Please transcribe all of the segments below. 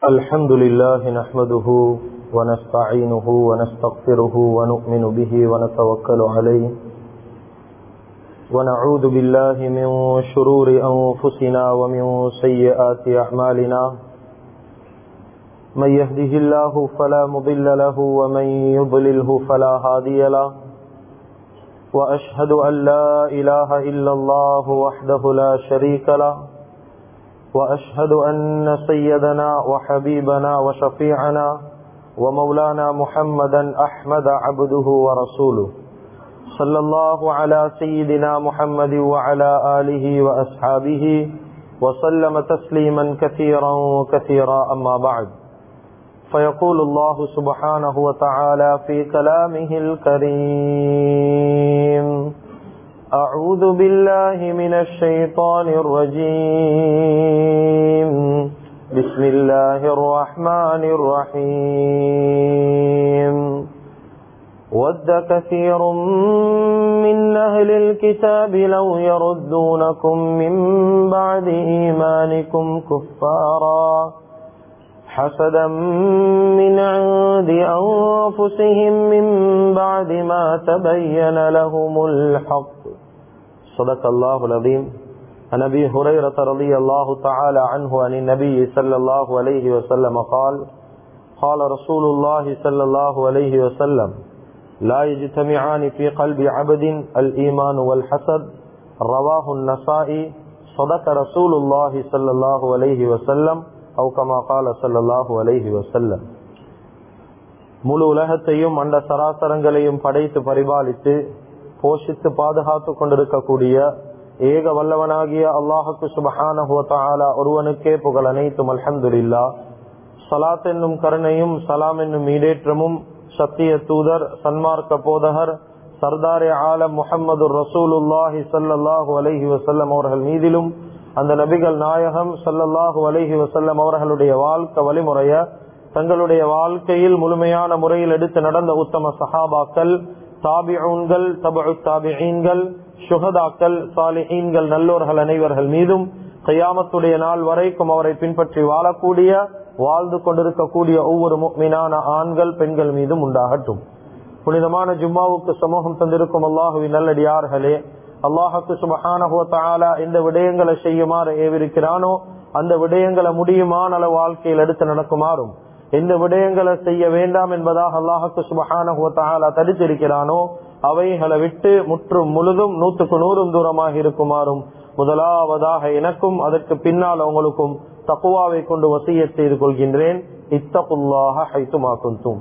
الحمد لله نحمده ونستعينه ونستغفره ونؤمن به ونتوكل عليه ونعوذ بالله من شرور أنفسنا ومن سيئات أعمالنا من يهده الله فلا مضل له ومن يضلله فلا هادي له وأشهد أن لا إله إلا الله وحده لا شريك له وأشهد أن سيدنا وحبيبنا وشفيعنا ومولانا محمدا أحمد عبده ورسوله صلى الله على سيدنا محمد وعلى آله وأصحابه وسلم تسليما كثيرا كثيرا أما بعد فيقول الله سبحانه وتعالى في كلامه الكريم أعوذ بالله من الشيطان الرجيم بسم الله الرحمن الرحيم ود كثير من أهل الكتاب لو يردونكم من بعد إيمانكم كفارا حسدا من عند أنفسهم من بعد ما تبين لهم الحق صدق الله العظيم عن ابي هريره رضي الله تعالى عنه عن النبي صلى الله عليه وسلم قال قال رسول الله صلى الله عليه وسلم لا يجتمعان في قلب عبد الايمان والحسد رواه النسائي صدق رسول الله صلى الله عليه وسلم او كما قال صلى الله عليه وسلم முழு உலகத்தையும் அண்ட சராசரங்களையும் படைத்து பரிபாலித்து போஷித்து பாதுகாத்து கொண்டிருக்கக்கூடிய ஏக வல்லவனாகிய அல்லாஹுக்கு சுபஹான ஒருவனுக்கே புகழ் அனைத்தும் அல்ஹம்துல்லா சலாத் என்னும் கருணையும் சலாம் என்னும் ஈடேற்றமும் சத்திய தூதர் சன்மார்க்க போதகர் சர்தாரே ஆலம் முகமது ரசூலுல்லாஹி சல்லாஹூ அலஹி வசல்லம் அவர்கள் மீதிலும் அந்த நபிகள் நாயகம் சல்லல்லாஹு அலஹி வசல்லம் அவர்களுடைய வாழ்க்கை வழிமுறைய தங்களுடைய வாழ்க்கையில் முழுமையான முறையில் எடுத்து நடந்த உத்தம சஹாபாக்கள் தாபிஊன்கள் தபு தாபிஈன்கள் சுகதாக்கள் சாலிஹீன்கள் நல்லோர்கள் அனைவர்கள் மீதும் கையாமத்துடைய நாள் வரைக்கும் அவரை பின்பற்றி வாழக்கூடிய வாழ்ந்து கொண்டிருக்கக்கூடிய ஒவ்வொரு மீனான ஆண்கள் பெண்கள் மீதும் உண்டாகட்டும் புனிதமான ஜும்மாவுக்கு சமூகம் தந்திருக்கும் அல்லாஹுவின் நல்லடியார்களே அல்லாஹுக்கு சுபஹான இந்த விடயங்களை செய்யுமாறு ஏவிருக்கிறானோ அந்த விடயங்களை முடியுமான அளவு வாழ்க்கையில் எடுத்து நடக்குமாறும் எந்த விடயங்களை செய்ய வேண்டாம் என்பதாக அல்லாஹுக்கு சுபஹான தடுத்திருக்கிறானோ அவைகளை விட்டு முற்றும் முழுதும் நூற்றுக்கு நூறும் தூரமாக இருக்குமாறும் முதலாவதாக எனக்கும் அதற்கு பின்னால் உங்களுக்கும் தக்குவாவை கொண்டு வசிய செய்து கொள்கின்றேன் இத்தகுல்லாக ஹைத்துமாக்கும்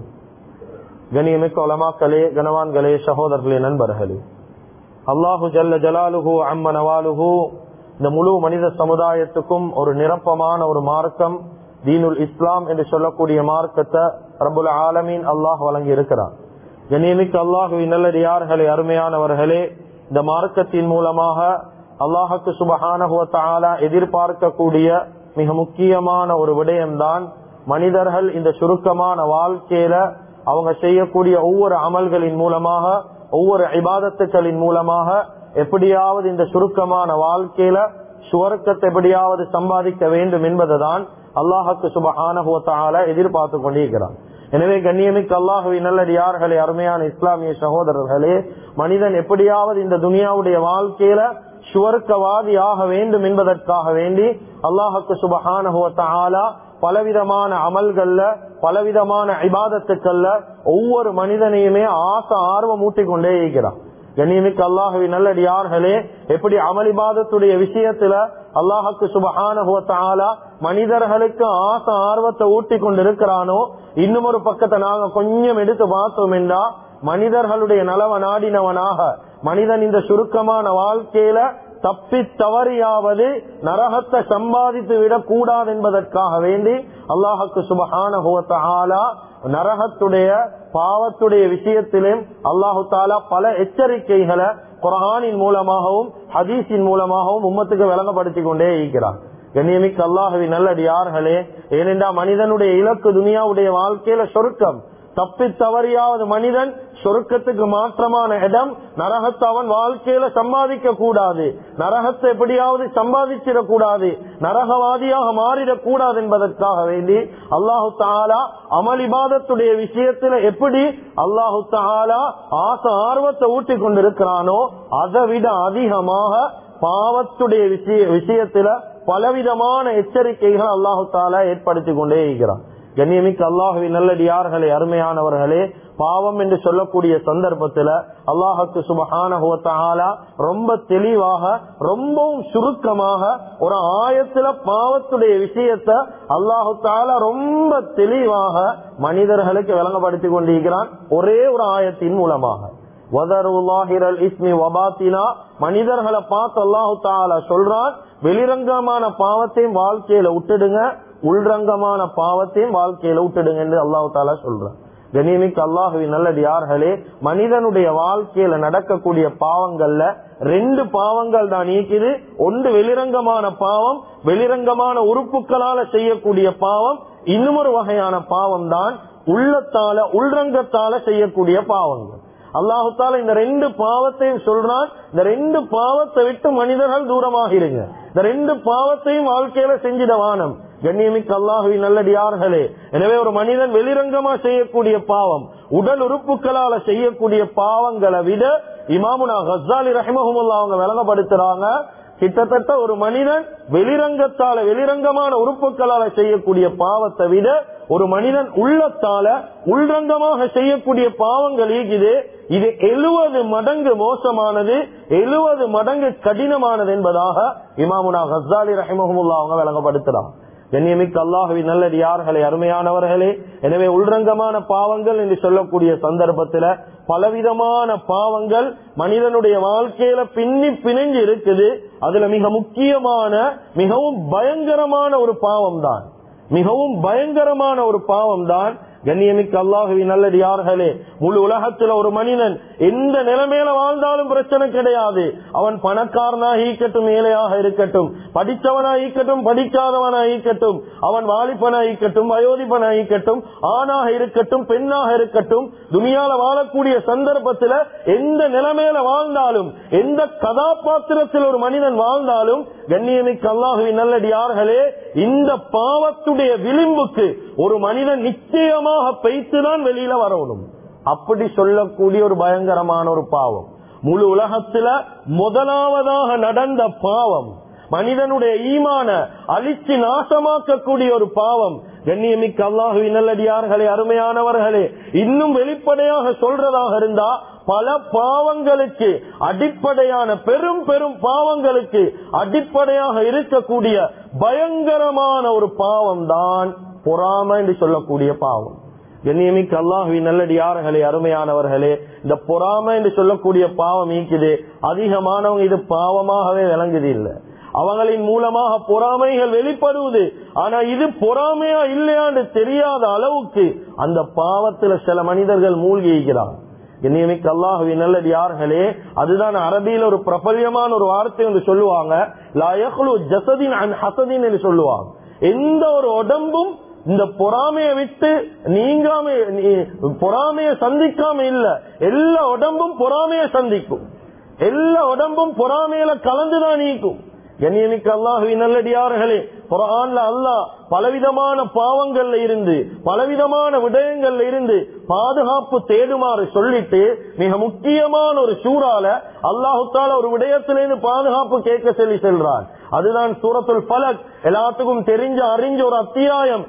கணியமிக்க ஒலமாக்களே கனவான்களே சகோதரர்களே நண்பர்களே அல்லாஹு ஜல்ல ஜலாலுஹு அம்ம நவாலுஹு இந்த முழு மனித சமுதாயத்துக்கும் ஒரு நிரப்பமான ஒரு மார்க்கம் தீனுல் இஸ்லாம் என்று சொல்லக்கூடிய மார்க்கத்தை ரபுல் ஆலமீன் அல்லாஹ் வழங்கி இருக்கிறார் கண்ணியமிக்கு அல்லாஹுவின் நல்லடியார்களே அருமையானவர்களே இந்த மார்க்கத்தின் மூலமாக அல்லாஹுக்கு சுபஹானஹுவத்தாலா எதிர்பார்க்கக்கூடிய மிக முக்கியமான ஒரு விடயம்தான் மனிதர்கள் இந்த சுருக்கமான வாழ்க்கையில அவங்க செய்யக்கூடிய ஒவ்வொரு அமல்களின் மூலமாக ஒவ்வொரு இபாதத்துக்களின் மூலமாக எப்படியாவது இந்த சுருக்கமான வாழ்க்கையில சுவர்க்கத்தை எப்படியாவது சம்பாதிக்க வேண்டும் என்பதுதான் அல்லாஹுக்கு சுபஹானஹுவத்தால எதிர்பார்த்து கொண்டிருக்கிறான் எனவே கண்ணியமிக்க அல்லாஹுவின் நல்லடியார்களே அருமையான இஸ்லாமிய சகோதரர்களே மனிதன் எப்படியாவது இந்த துனியாவுடைய வாழ்க்கையில சுவர்க்கவாதி ஆக வேண்டும் என்பதற்காக வேண்டி அல்லாஹுக்கு சுபஹானஹுவத்தாலா பலவிதமான அமல்கள்ல பலவிதமான இபாதத்துக்கள்ல ஒவ்வொரு மனிதனையுமே ஆசை ஆர்வம் ஊட்டிக் கொண்டே இருக்கிறான் கண்ணியமிக்க அல்லாஹுவி நல்லடியார்களே எப்படி அமளிபாதத்துடைய விஷயத்துல அல்லாஹுக்கு சுபஹான மனிதர்களுக்கு ஆசை ஆர்வத்தை ஊட்டி கொண்டிருக்கிறானோ இன்னும் ஒரு பக்கத்தை நாங்க கொஞ்சம் எடுத்து பார்த்தோம் என்றா மனிதர்களுடைய நலவ நாடினவனாக மனிதன் இந்த சுருக்கமான வாழ்க்கையில தப்பி தவறியாவது நரகத்தை சம்பாதித்து விடக் கூடாது என்பதற்காக வேண்டி அல்லாஹுக்கு சுபஹான நரகத்துடைய பாவத்துடைய விஷயத்திலும் அல்லாஹு தாலா பல எச்சரிக்கைகளை குரானின் மூலமாகவும் ஹதீஸின் மூலமாகவும் உம்மத்துக்கு விளங்கப்படுத்தி கொண்டே இருக்கிறார் கண்ணியமிக்க அல்லாஹவி நல்லடியார்களே ஏனென்றா மனிதனுடைய இலக்கு துனியாவுடைய வாழ்க்கையில சொருக்கம் தப்பி தவறியாவது மனிதன் சொர்க்கத்துக்கு மாற்றமான இடம் நரகத்தை அவன் வாழ்க்கையில சம்பாதிக்க கூடாது நரகத்தை எப்படியாவது சம்பாதிச்சிடக் கூடாது நரகவாதியாக மாறிடக் கூடாது என்பதற்காக வேண்டி அல்லாஹு தாலா அமளிபாதத்துடைய விஷயத்துல எப்படி அல்லாஹு தாலா ஆசை ஆர்வத்தை ஊட்டி கொண்டிருக்கிறானோ அதை விட அதிகமாக பாவத்துடைய விஷய விஷயத்துல பலவிதமான எச்சரிக்கைகள் அல்லாஹு தாலா ஏற்படுத்தி கொண்டே இருக்கிறான் கண்ணியமிக்க அல்லாஹுவின் நல்லடியார்களே அருமையானவர்களே பாவம் என்று சொல்லக்கூடிய சந்தர்ப்பத்துல அல்லாஹுக்கு சுபஹான ரொம்ப தெளிவாக ரொம்பவும் சுருக்கமாக ஒரு ஆயத்துல பாவத்துடைய விஷயத்த அல்லாஹு தாலா ரொம்ப தெளிவாக மனிதர்களுக்கு விளங்கப்படுத்தி கொண்டிருக்கிறான் ஒரே ஒரு ஆயத்தின் மூலமாக மனிதர்களை பார்த்து அல்லாஹு தாலா சொல்றான் வெளிரங்கமான பாவத்தையும் வாழ்க்கையில விட்டுடுங்க உள்ரங்கமான பாவத்தையும் வாழ்க்கையில விட்டுடுங்க என்று அல்லாஹு தாலா சொல்றான் கனிமிக்கு அல்லாஹுவின் நல்லது யார்களே மனிதனுடைய வாழ்க்கையில நடக்கக்கூடிய பாவங்கள்ல ரெண்டு பாவங்கள் தான் நீக்குது ஒன்று வெளிரங்கமான பாவம் வெளிரங்கமான உறுப்புகளால செய்யக்கூடிய பாவம் இன்னும் வகையான பாவம் தான் உள்ளத்தால உள்ரங்கத்தால செய்யக்கூடிய பாவங்கள் அல்லாஹு தால இந்த ரெண்டு பாவத்தையும் சொல்றான் இந்த ரெண்டு பாவத்தை விட்டு மனிதர்கள் தூரமாக இருங்க இந்த ரெண்டு பாவத்தையும் வாழ்க்கையில செஞ்சிட வானம் கண்ணியமிக்க அல்லாஹுவின் நல்லடியார்களே எனவே ஒரு மனிதன் வெளிரங்கமா செய்யக்கூடிய பாவம் உடல் உறுப்புகளால செய்யக்கூடிய பாவங்களை விட இமாமுனா ஹசாலி ரஹிமஹமுல்லா அவங்க விளங்கப்படுத்துறாங்க கிட்டத்தட்ட ஒரு மனிதன் வெளிரங்கத்தால வெளிரங்கமான உறுப்புகளால செய்யக்கூடிய பாவத்தை விட ஒரு மனிதன் உள்ளத்தால உள்ரங்கமாக செய்யக்கூடிய பாவங்கள் இருக்குது இது எழுவது மடங்கு மோசமானது எழுவது மடங்கு கடினமானது என்பதாக இமாமுனா ஹசாலி ரஹிமஹமுல்லா அவங்க விளங்கப்படுத்துறாங்க கண்ணியமிக்க அல்லாஹுவின் நல்லது யார்களே அருமையானவர்களே எனவே உள்ரங்கமான பாவங்கள் என்று சொல்லக்கூடிய சந்தர்ப்பத்துல பலவிதமான பாவங்கள் மனிதனுடைய வாழ்க்கையில பின்னி பிணைஞ்சு இருக்குது அதுல மிக முக்கியமான மிகவும் பயங்கரமான ஒரு பாவம் தான் மிகவும் பயங்கரமான ஒரு பாவம் தான் கண்ணியமிக்க அல்லாஹுவின் நல்லது யார்களே முழு உலகத்துல ஒரு மனிதன் எந்த நிலைமையில வாழ்ந்தாலும் பிரச்சனை கிடையாது அவன் பணக்காரனா ஈக்கட்டும் ஏழையாக இருக்கட்டும் படித்தவனா ஈக்கட்டும் படிக்காதவனா ஈக்கட்டும் அவன் வாலிபனா ஈக்கட்டும் வயோதிபனா ஈக்கட்டும் ஆணாக இருக்கட்டும் பெண்ணாக இருக்கட்டும் துணியால வாழக்கூடிய சந்தர்ப்பத்துல எந்த நிலைமையில வாழ்ந்தாலும் எந்த கதாபாத்திரத்தில் ஒரு மனிதன் வாழ்ந்தாலும் கண்ணியமிக்க அல்லாஹுவின் நல்லடி யார்களே இந்த பாவத்துடைய விளிம்புக்கு ஒரு மனிதன் நிச்சயமாக பெய்த்துதான் வெளியில வரணும் அப்படி சொல்லக்கூடிய ஒரு பயங்கரமான ஒரு பாவம் முழு உலகத்துல முதலாவதாக நடந்த பாவம் மனிதனுடைய ஈமான அழிச்சு நாசமாக்கக்கூடிய ஒரு பாவம் கண்ணியமிக்க அல்லாஹுவின் நல்லடியார்களே அருமையானவர்களே இன்னும் வெளிப்படையாக சொல்றதாக இருந்தா பல பாவங்களுக்கு அடிப்படையான பெரும் பெரும் பாவங்களுக்கு அடிப்படையாக இருக்கக்கூடிய பயங்கரமான ஒரு பாவம் தான் பொறாமை என்று சொல்லக்கூடிய பாவம் கண்ணியமிக்க அல்லாஹுவின் நல்லடியார்களே அருமையானவர்களே இந்த பொறாமை என்று சொல்லக்கூடிய பாவம் நீக்குது அதிகமானவங்க இது பாவமாகவே விளங்குது இல்லை அவங்களின் மூலமாக பொறாமைகள் வெளிப்படுவது ஆனா இது பொறாமையா இல்லையான்னு தெரியாத அளவுக்கு அந்த பாவத்துல சில மனிதர்கள் மூழ்கி இருக்கிறார் நியமிக்க அல்லாஹுவின் நல்லது யார்களே அதுதான் அரபியில ஒரு பிரபல்யமான ஒரு வார்த்தை என்று சொல்லுவாங்க லாயகுலு ஜசதின் அன் ஹசதின் என்று சொல்லுவாங்க எந்த ஒரு உடம்பும் இந்த பொறாமைய விட்டு நீங்காம பொறாமைய சந்திக்காம இல்ல எல்லா உடம்பும் பொறாமைய சந்திக்கும் எல்லா உடம்பும் பொறாமையில கலந்துதான் நீக்கும் கண்ணியமிக்க அல்லாஹுவின் நல்லடியார்களே குரான்ல அல்லாஹ் பலவிதமான பாவங்கள்ல இருந்து பலவிதமான விடயங்கள்ல இருந்து பாதுகாப்பு தேடுமாறு சொல்லிட்டு மிக முக்கியமான ஒரு சூறால அல்லாஹு தால ஒரு விடயத்திலிருந்து பாதுகாப்பு கேட்க சொல்லி செல்றான் அதுதான் சூரத்துல் பலக் எல்லாத்துக்கும் தெரிஞ்ச அறிஞ்ச ஒரு அத்தியாயம்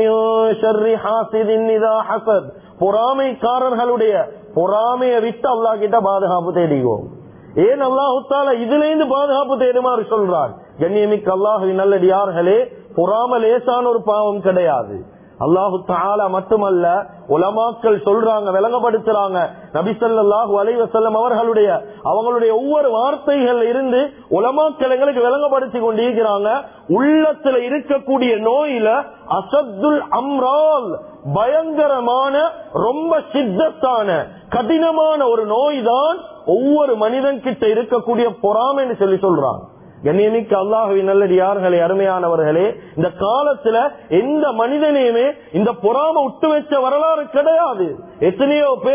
பொறாமைக்காரர்களுடைய பொறாமையை விட்டு அல்லாஹ் கிட்ட பாதுகாப்பு தேடிவோம் ஏன் அல்லாஹுத்தால இதுல இருந்து பாதுகாப்பு தேடுமாறு சொல்றான் கண்ணியமிக்க அல்லாஹுவின் நல்லடியார்களே பொறாம லேசான ஒரு பாவம் கிடையாது அல்லாஹு தாலா மட்டுமல்ல உலமாக்கள் சொல்றாங்க விளங்கப்படுத்துறாங்க நபிசல்லாஹு அலைவசல்லம் அவர்களுடைய அவங்களுடைய ஒவ்வொரு வார்த்தைகள் இருந்து உலமாக்கள் எங்களுக்கு விளங்கப்படுத்தி கொண்டிருக்கிறாங்க உள்ளத்துல இருக்கக்கூடிய நோயில அசத்துல் அம்ரால் பயங்கரமான ரொம்ப சித்தத்தான கடினமான ஒரு நோய் தான் ஒவ்வொரு மனிதன் கிட்ட இருக்கக்கூடிய பொறாமைன்னு சொல்லி சொல்றாங்க கண்ணியமிக்க அல்லாஹுவின் நல்லடியார்களே அருமையானவர்களே இந்த காலத்துல எந்த மனிதனையுமே இந்த பொறாம விட்டு வச்ச வரலாறு கிடையாது எத்தனையோ பேர்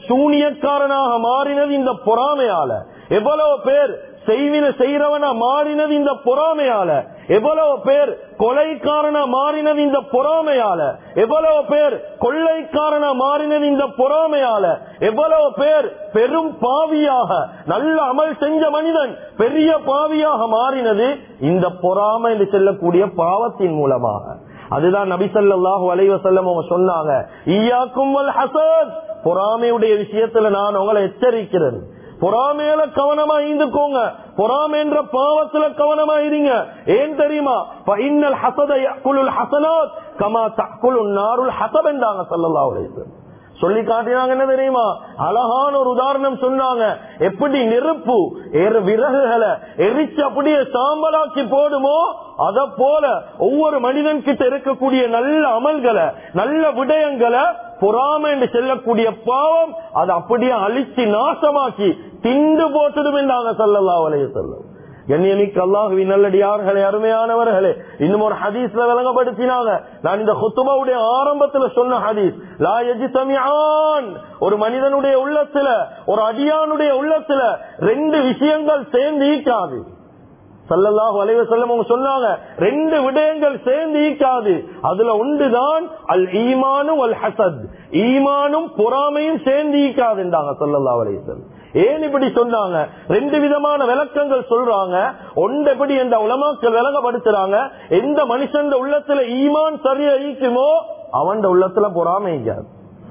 சூனியக்காரனாக மாறினது இந்த பொறாமையால எவ்வளவு பேர் செய்வின செய்யறவனா மாறினது இந்த பொறாமையால எவ்வளவு பேர் கொலைக்காரனா மாறினது இந்த பொறாமையால எவ்வளவு பேர் கொள்ளைக்காரனா மாறினது இந்த பொறாமையால எவ்வளவு பேர் பெரும் பாவியாக நல்ல அமல் செஞ்ச மனிதன் பெரிய பாவியாக மாறினது இந்த பொறாமை என்று செல்லக்கூடிய பாவத்தின் மூலமாக அதுதான் நபிசல்லாஹு அலைவசல்லம் அவங்க சொன்னாங்க ஈயாக்கும் ஹசத் பொறாமையுடைய விஷயத்துல நான் உங்களை எச்சரிக்கிறேன் பொறாமையில கவனமா இருந்துக்கோங்க பொறாமைன்ற பாவத்துல கவனமா இருங்க ஏன் தெரியுமா இன்னல் ஹசத குலுல் ஹசனாத் கமா தக்குலுன் நாருல் ஹசப் என்றாங்க சல்லல்லா அலைவசல்லம் சொல்லி காட்டினாங்க என்ன தெரியுமா அழகான ஒரு உதாரணம் சொன்னாங்க எப்படி நெருப்பு விறகுகளை எரிச்சு அப்படியே சாம்பலாக்கி போடுமோ அத போல ஒவ்வொரு மனிதன் கிட்ட இருக்கக்கூடிய நல்ல அமல்களை நல்ல விடயங்களை பொறாமை என்று செல்லக்கூடிய பாவம் அதை அப்படியே அழிச்சு நாசமாக்கி திண்டு போட்டுடும் என்றாங்க சல்லல்லா வலைய சொல்லும் கண்ணியமிக்க அல்லாஹுவி நல்லடியார்களே அருமையானவர்களே இன்னும் ஒரு ஹதீஸ்ல விளங்கப்படுத்தினாங்க நான் இந்த குத்துபாவுடைய ஆரம்பத்துல சொன்ன ஹதீஸ் லா எஜிசமியான் ஒரு மனிதனுடைய உள்ளத்துல ஒரு அடியானுடைய உள்ளத்துல ரெண்டு விஷயங்கள் சேர்ந்து ஈக்காது சல்லல்லாஹு அலைவ செல்லம் அவங்க சொன்னாங்க ரெண்டு விடயங்கள் சேர்ந்து ஈக்காது அதுல ஒன்றுதான் அல் ஈமானும் அல் ஹசத் ஈமானும் பொறாமையும் சேர்ந்து ஈக்காதுன்றாங்க சல்லல்லாஹு அலைவ செல்லம் ஏன் இப்படி சொன்னாங்க ரெண்டு விதமான விளக்கங்கள் சொல்றாங்க ஒன்று எப்படி என்ற உலமாக்கள் விளங்கப்படுத்துறாங்க எந்த மனுஷன் உள்ளத்துல ஈமான் சரியா ஈக்குமோ அவன் உள்ளத்துல பொறாமை ஈக்காது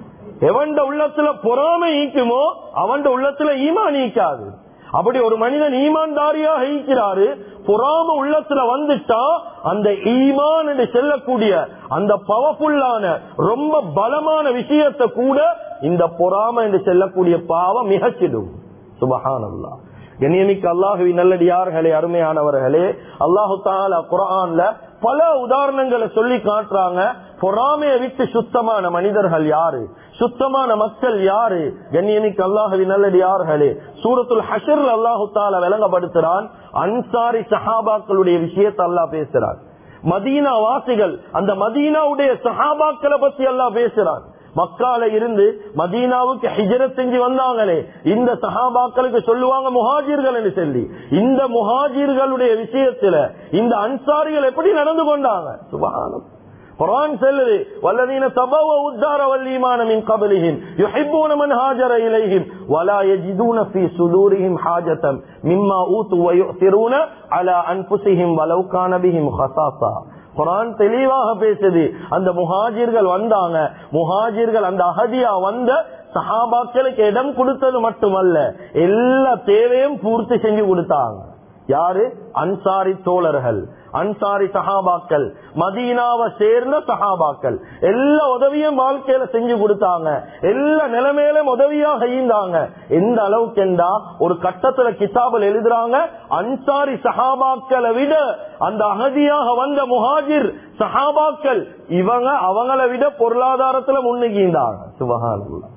எவன் உள்ளத்துல பொறாமை ஈக்குமோ அவன் உள்ளத்துல ஈமான் ஈக்காது அப்படி ஒரு மனிதன் ஈமான்தாரியாக ஈக்கிறாரு பொறாம உள்ளத்துல வந்துட்டா அந்த ஈமான் என்று செல்லக்கூடிய அந்த பவர்ஃபுல்லான ரொம்ப பலமான விஷயத்தை கூட இந்த பொறாம என்று செல்லக்கூடிய பாவம் மிகச்சிடும் சுபஹானல்லா கண்ணியமிக்க அல்லாஹுவி நல்லடியார்களே அருமையானவர்களே அல்லாஹு தாலா குரான்ல பல உதாரணங்களை சொல்லி காட்டுறாங்க பொறாமையை விட்டு சுத்தமான மனிதர்கள் யாரு சுத்தமான மக்கள் யாரு கண்ணியமிக்க அல்லாஹுவி நல்லடியார்களே சூரத்துல் ஹஷர் அல்லாஹு தாலா விளங்கப்படுத்துறான் அன்சாரி சஹாபாக்களுடைய விஷயத்தை அல்லாஹ் பேசுறான் மதீனா வாசிகள் அந்த மதீனாவுடைய சஹாபாக்களை பத்தி எல்லாம் பேசுறான் மக்கால இருந்து மதீனாவுக்கு ஹிஜரத் செஞ்சு வந்தாங்களே இந்த சஹாபாக்களுக்கு சொல்லுவாங்க முஹாஜிர்கள் என்று சொல்லி இந்த முஹாஜிர்களுடைய விஷயத்துல இந்த அன்சாரிகள் எப்படி நடந்து கொண்டாங்க சுபகானம் குரான் செல்லுது வல்லதீன தபவ உத்தார வல்லீமான மின் கபலிஹிம் யுஹிப்பூன மன் ஹாஜர இலைஹிம் வலா யஜிதூன ஃபீ சுதூரிஹிம் ஹாஜதம் மிம்மா ஊத்து வயுத்திரூன அலா அன்புசிஹிம் வலவ் கான பிஹிம் ஹசாசா குரான் தெளிவாக பேசுது அந்த முஹாஜிர்கள் வந்தாங்க முஹாஜிர்கள் அந்த அகதியா வந்த சஹாபாக்களுக்கு இடம் கொடுத்தது மட்டுமல்ல எல்லா தேவையும் பூர்த்தி செஞ்சு கொடுத்தாங்க யாரு அன்சாரி தோழர்கள் அன்சாரி சஹாபாக்கள் மதீனாவை சேர்ந்த சஹாபாக்கள் எல்லா உதவியும் வாழ்க்கையில செஞ்சு கொடுத்தாங்க எல்லா நிலைமையிலும் உதவியாக ஈந்தாங்க எந்த அளவுக்கு என்றா ஒரு கட்டத்துல கிதாபில் எழுதுறாங்க அன்சாரி சஹாபாக்களை விட அந்த அகதியாக வந்த முஹாஜிர் சஹாபாக்கள் இவங்க அவங்கள விட பொருளாதாரத்துல முன்னுக்கீந்தாங்க சுபகானல்லா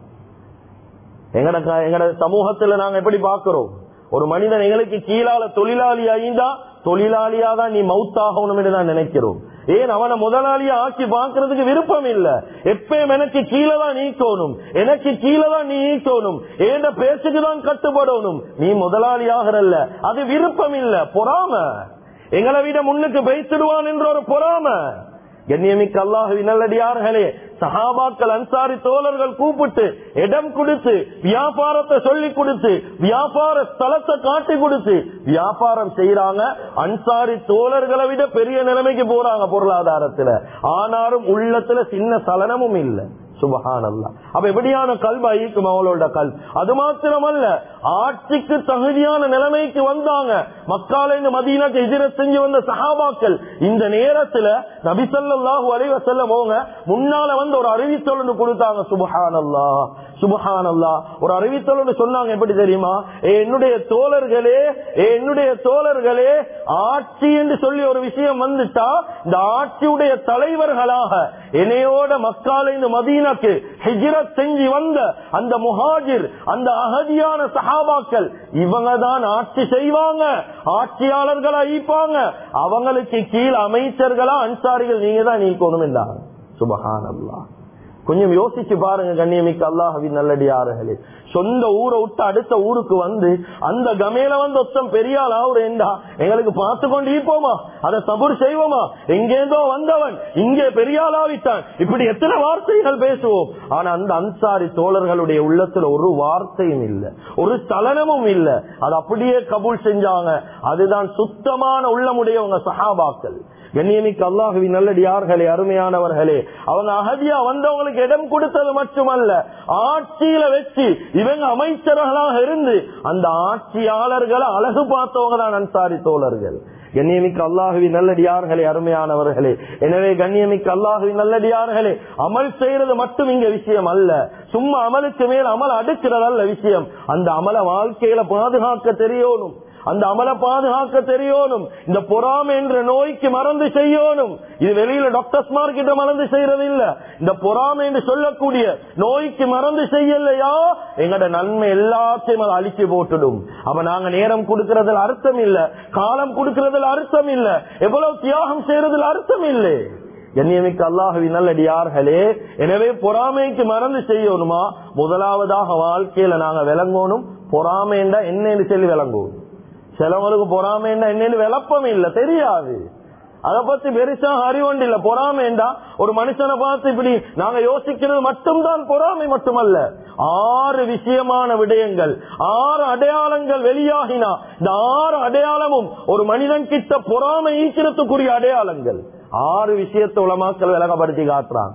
எங்கட எங்கட சமூகத்துல நாங்க எப்படி பாக்குறோம் ஒரு மனிதன் எங்களுக்கு கீழால தொழிலாளி ஆயிந்தா தொழிலாளியா தான் நீ மவுத்தாகணும் என்று தான் நினைக்கிறோம் ஏன் அவனை முதலாளியா ஆக்கி பார்க்கறதுக்கு விருப்பம் இல்ல எப்பயும் எனக்கு கீழே தான் நீக்கணும் எனக்கு கீழே தான் நீ நீக்கணும் ஏன் பேச்சுக்கு தான் கட்டுப்படணும் நீ முதலாளி ஆகிறல்ல அது விருப்பம் இல்ல பொறாம எங்களை விட முன்னுக்கு பேசிடுவான் என்ற ஒரு பொறாம கண்ணியமிக்க அல்லாஹுவி நல்லடியார்களே சஹாபாக்கள் அன்சாரி தோழர்கள் கூப்பிட்டு இடம் கொடுத்து வியாபாரத்தை சொல்லி கொடுத்து வியாபார ஸ்தலத்தை காட்டி கொடுத்து வியாபாரம் செய்யறாங்க அன்சாரி தோழர்களை விட பெரிய நிலைமைக்கு போறாங்க பொருளாதாரத்துல ஆனாலும் உள்ளத்துல சின்ன சலனமும் இல்லை சுபஹானல்லா அப்ப எப்படியான கல்வி ஐக்கும் அவளோட கல் அது மாத்திரமல்ல ஆட்சிக்கு தகுதியான நிலைமைக்கு வந்தாங்க மக்கால இந்த மதீனாக்கு எதிர செஞ்சு வந்த சஹாபாக்கள் இந்த நேரத்துல நபிசல்லாஹு அலைவ செல்ல போங்க முன்னால வந்து ஒரு அறிவித்தல் ஒன்று கொடுத்தாங்க சுபஹானல்லா சுபஹானல்லா ஒரு அறிவித்தல் ஒன்று சொன்னாங்க எப்படி தெரியுமா "ஏ, என்னுடைய தோழர்களே ஏ, என்னுடைய தோழர்களே ஆட்சி என்று சொல்லி ஒரு விஷயம் வந்துட்டா இந்த ஆட்சியுடைய தலைவர்களாக என்னையோட மக்கால இந்த மதீனாக்கு ஹிஜ்ரத் செஞ்சு வந்த அந்த முஹாஜிர் அந்த அகதியான சஹாபாக்கள் இவங்க தான் ஆட்சி செய்வாங்க ஆட்சியாளர்களா ஈப்பாங்க அவங்களுக்கு கீழ் அமைச்சர்களா அன்சாரிகள் நீங்க தான் நீக்கணும் என்றாங்க சுபஹானல்லா கொஞ்சம் யோசிச்சு பாருங்க கண்ணியமிக்க அல்லாஹவின் நல்லடியார்களே சொந்த ஊரை விட்டு அடுத்த ஊருக்கு வந்து அந்த கமையில வந்து ஒத்தம் பெரியாள் ஆகுறேன்டா எங்களுக்கு பார்த்து கொண்டு இருப்போமா அதை சபுர் செய்வோமா எங்கேந்தோ வந்தவன் இங்கே பெரியாளாவிட்டான் இப்படி எத்தனை வார்த்தைகள் பேசுவோம் ஆனா அந்த அன்சாரி தோழர்களுடைய உள்ளத்துல ஒரு வார்த்தையும் இல்ல ஒரு சலனமும் இல்ல அது அப்படியே கபூல் செஞ்சாங்க அதுதான் சுத்தமான உள்ளமுடையவங்க சஹாபாக்கள் கண்ணியமிக்கு அல்லாஹுவின் நல்லடியார்களே அருமையானவர்களே அவங்க அகதியா வந்தவங்களுக்கு இடம் கொடுத்தது மட்டுமல்ல ஆட்சியில வச்சு இவங்க அமைச்சர்களாக இருந்து அந்த ஆட்சியாளர்களை அழகு பார்த்தவங்க தான் அன்சாரி தோழர்கள் கண்ணியமிக்க அல்லாஹுவி நல்லடியார்களே அருமையானவர்களே எனவே கண்ணியமிக்க அல்லாஹுவி நல்லடியார்களே அமல் செய்யறது மட்டும் இங்க விஷயம் அல்ல சும்மா அமலுக்கு மேல் அமல் அடுக்கிறது அல்ல விஷயம் அந்த அமல வாழ்க்கையில பாதுகாக்க தெரியணும் அந்த அமலை பாதுகாக்க தெரியணும் இந்த பொறாமை என்ற நோய்க்கு மறந்து செய்யணும் இது வெளியில டாக்டர்ஸ் மார்க்கிட்ட மறந்து செய்யறது இல்ல இந்த பொறாமை என்று சொல்லக்கூடிய நோய்க்கு மறந்து செய்யலையா எங்கட நன்மை எல்லாத்தையும் அதை அழிச்சு போட்டுடும் அப்ப நாங்க நேரம் கொடுக்கறதுல அர்த்தம் இல்ல காலம் கொடுக்கறதுல அர்த்தம் இல்ல எவ்வளவு தியாகம் செய்யறதுல அர்த்தம் இல்லை கண்ணியமிக்க அல்லாஹவி நல்லடியார்களே எனவே பொறாமைக்கு மறந்து செய்யணுமா முதலாவதாக வாழ்க்கையில நாங்க விளங்கணும் பொறாமைண்டா என்னன்னு சொல்லி விளங்குவோம் சிலவங்களுக்கு பொறாமைன்னா என்னன்னு விளப்பம் இல்ல தெரியாது அத பத்தி பெருசா அறிவண்டு இல்ல பொறாமைண்டா ஒரு மனுஷனை பார்த்து இப்படி நாங்க யோசிக்கிறது மட்டும்தான் பொறாமை மட்டுமல்ல ஆறு விஷயமான விடயங்கள் ஆறு அடையாளங்கள் வெளியாகினா இந்த ஆறு அடையாளமும் ஒரு மனிதன் கிட்ட பொறாமை ஈக்கிறதுக்குரிய அடையாளங்கள் ஆறு விஷயத்தை உலமாக்கள் விலகப்படுத்தி காட்டுறாங்க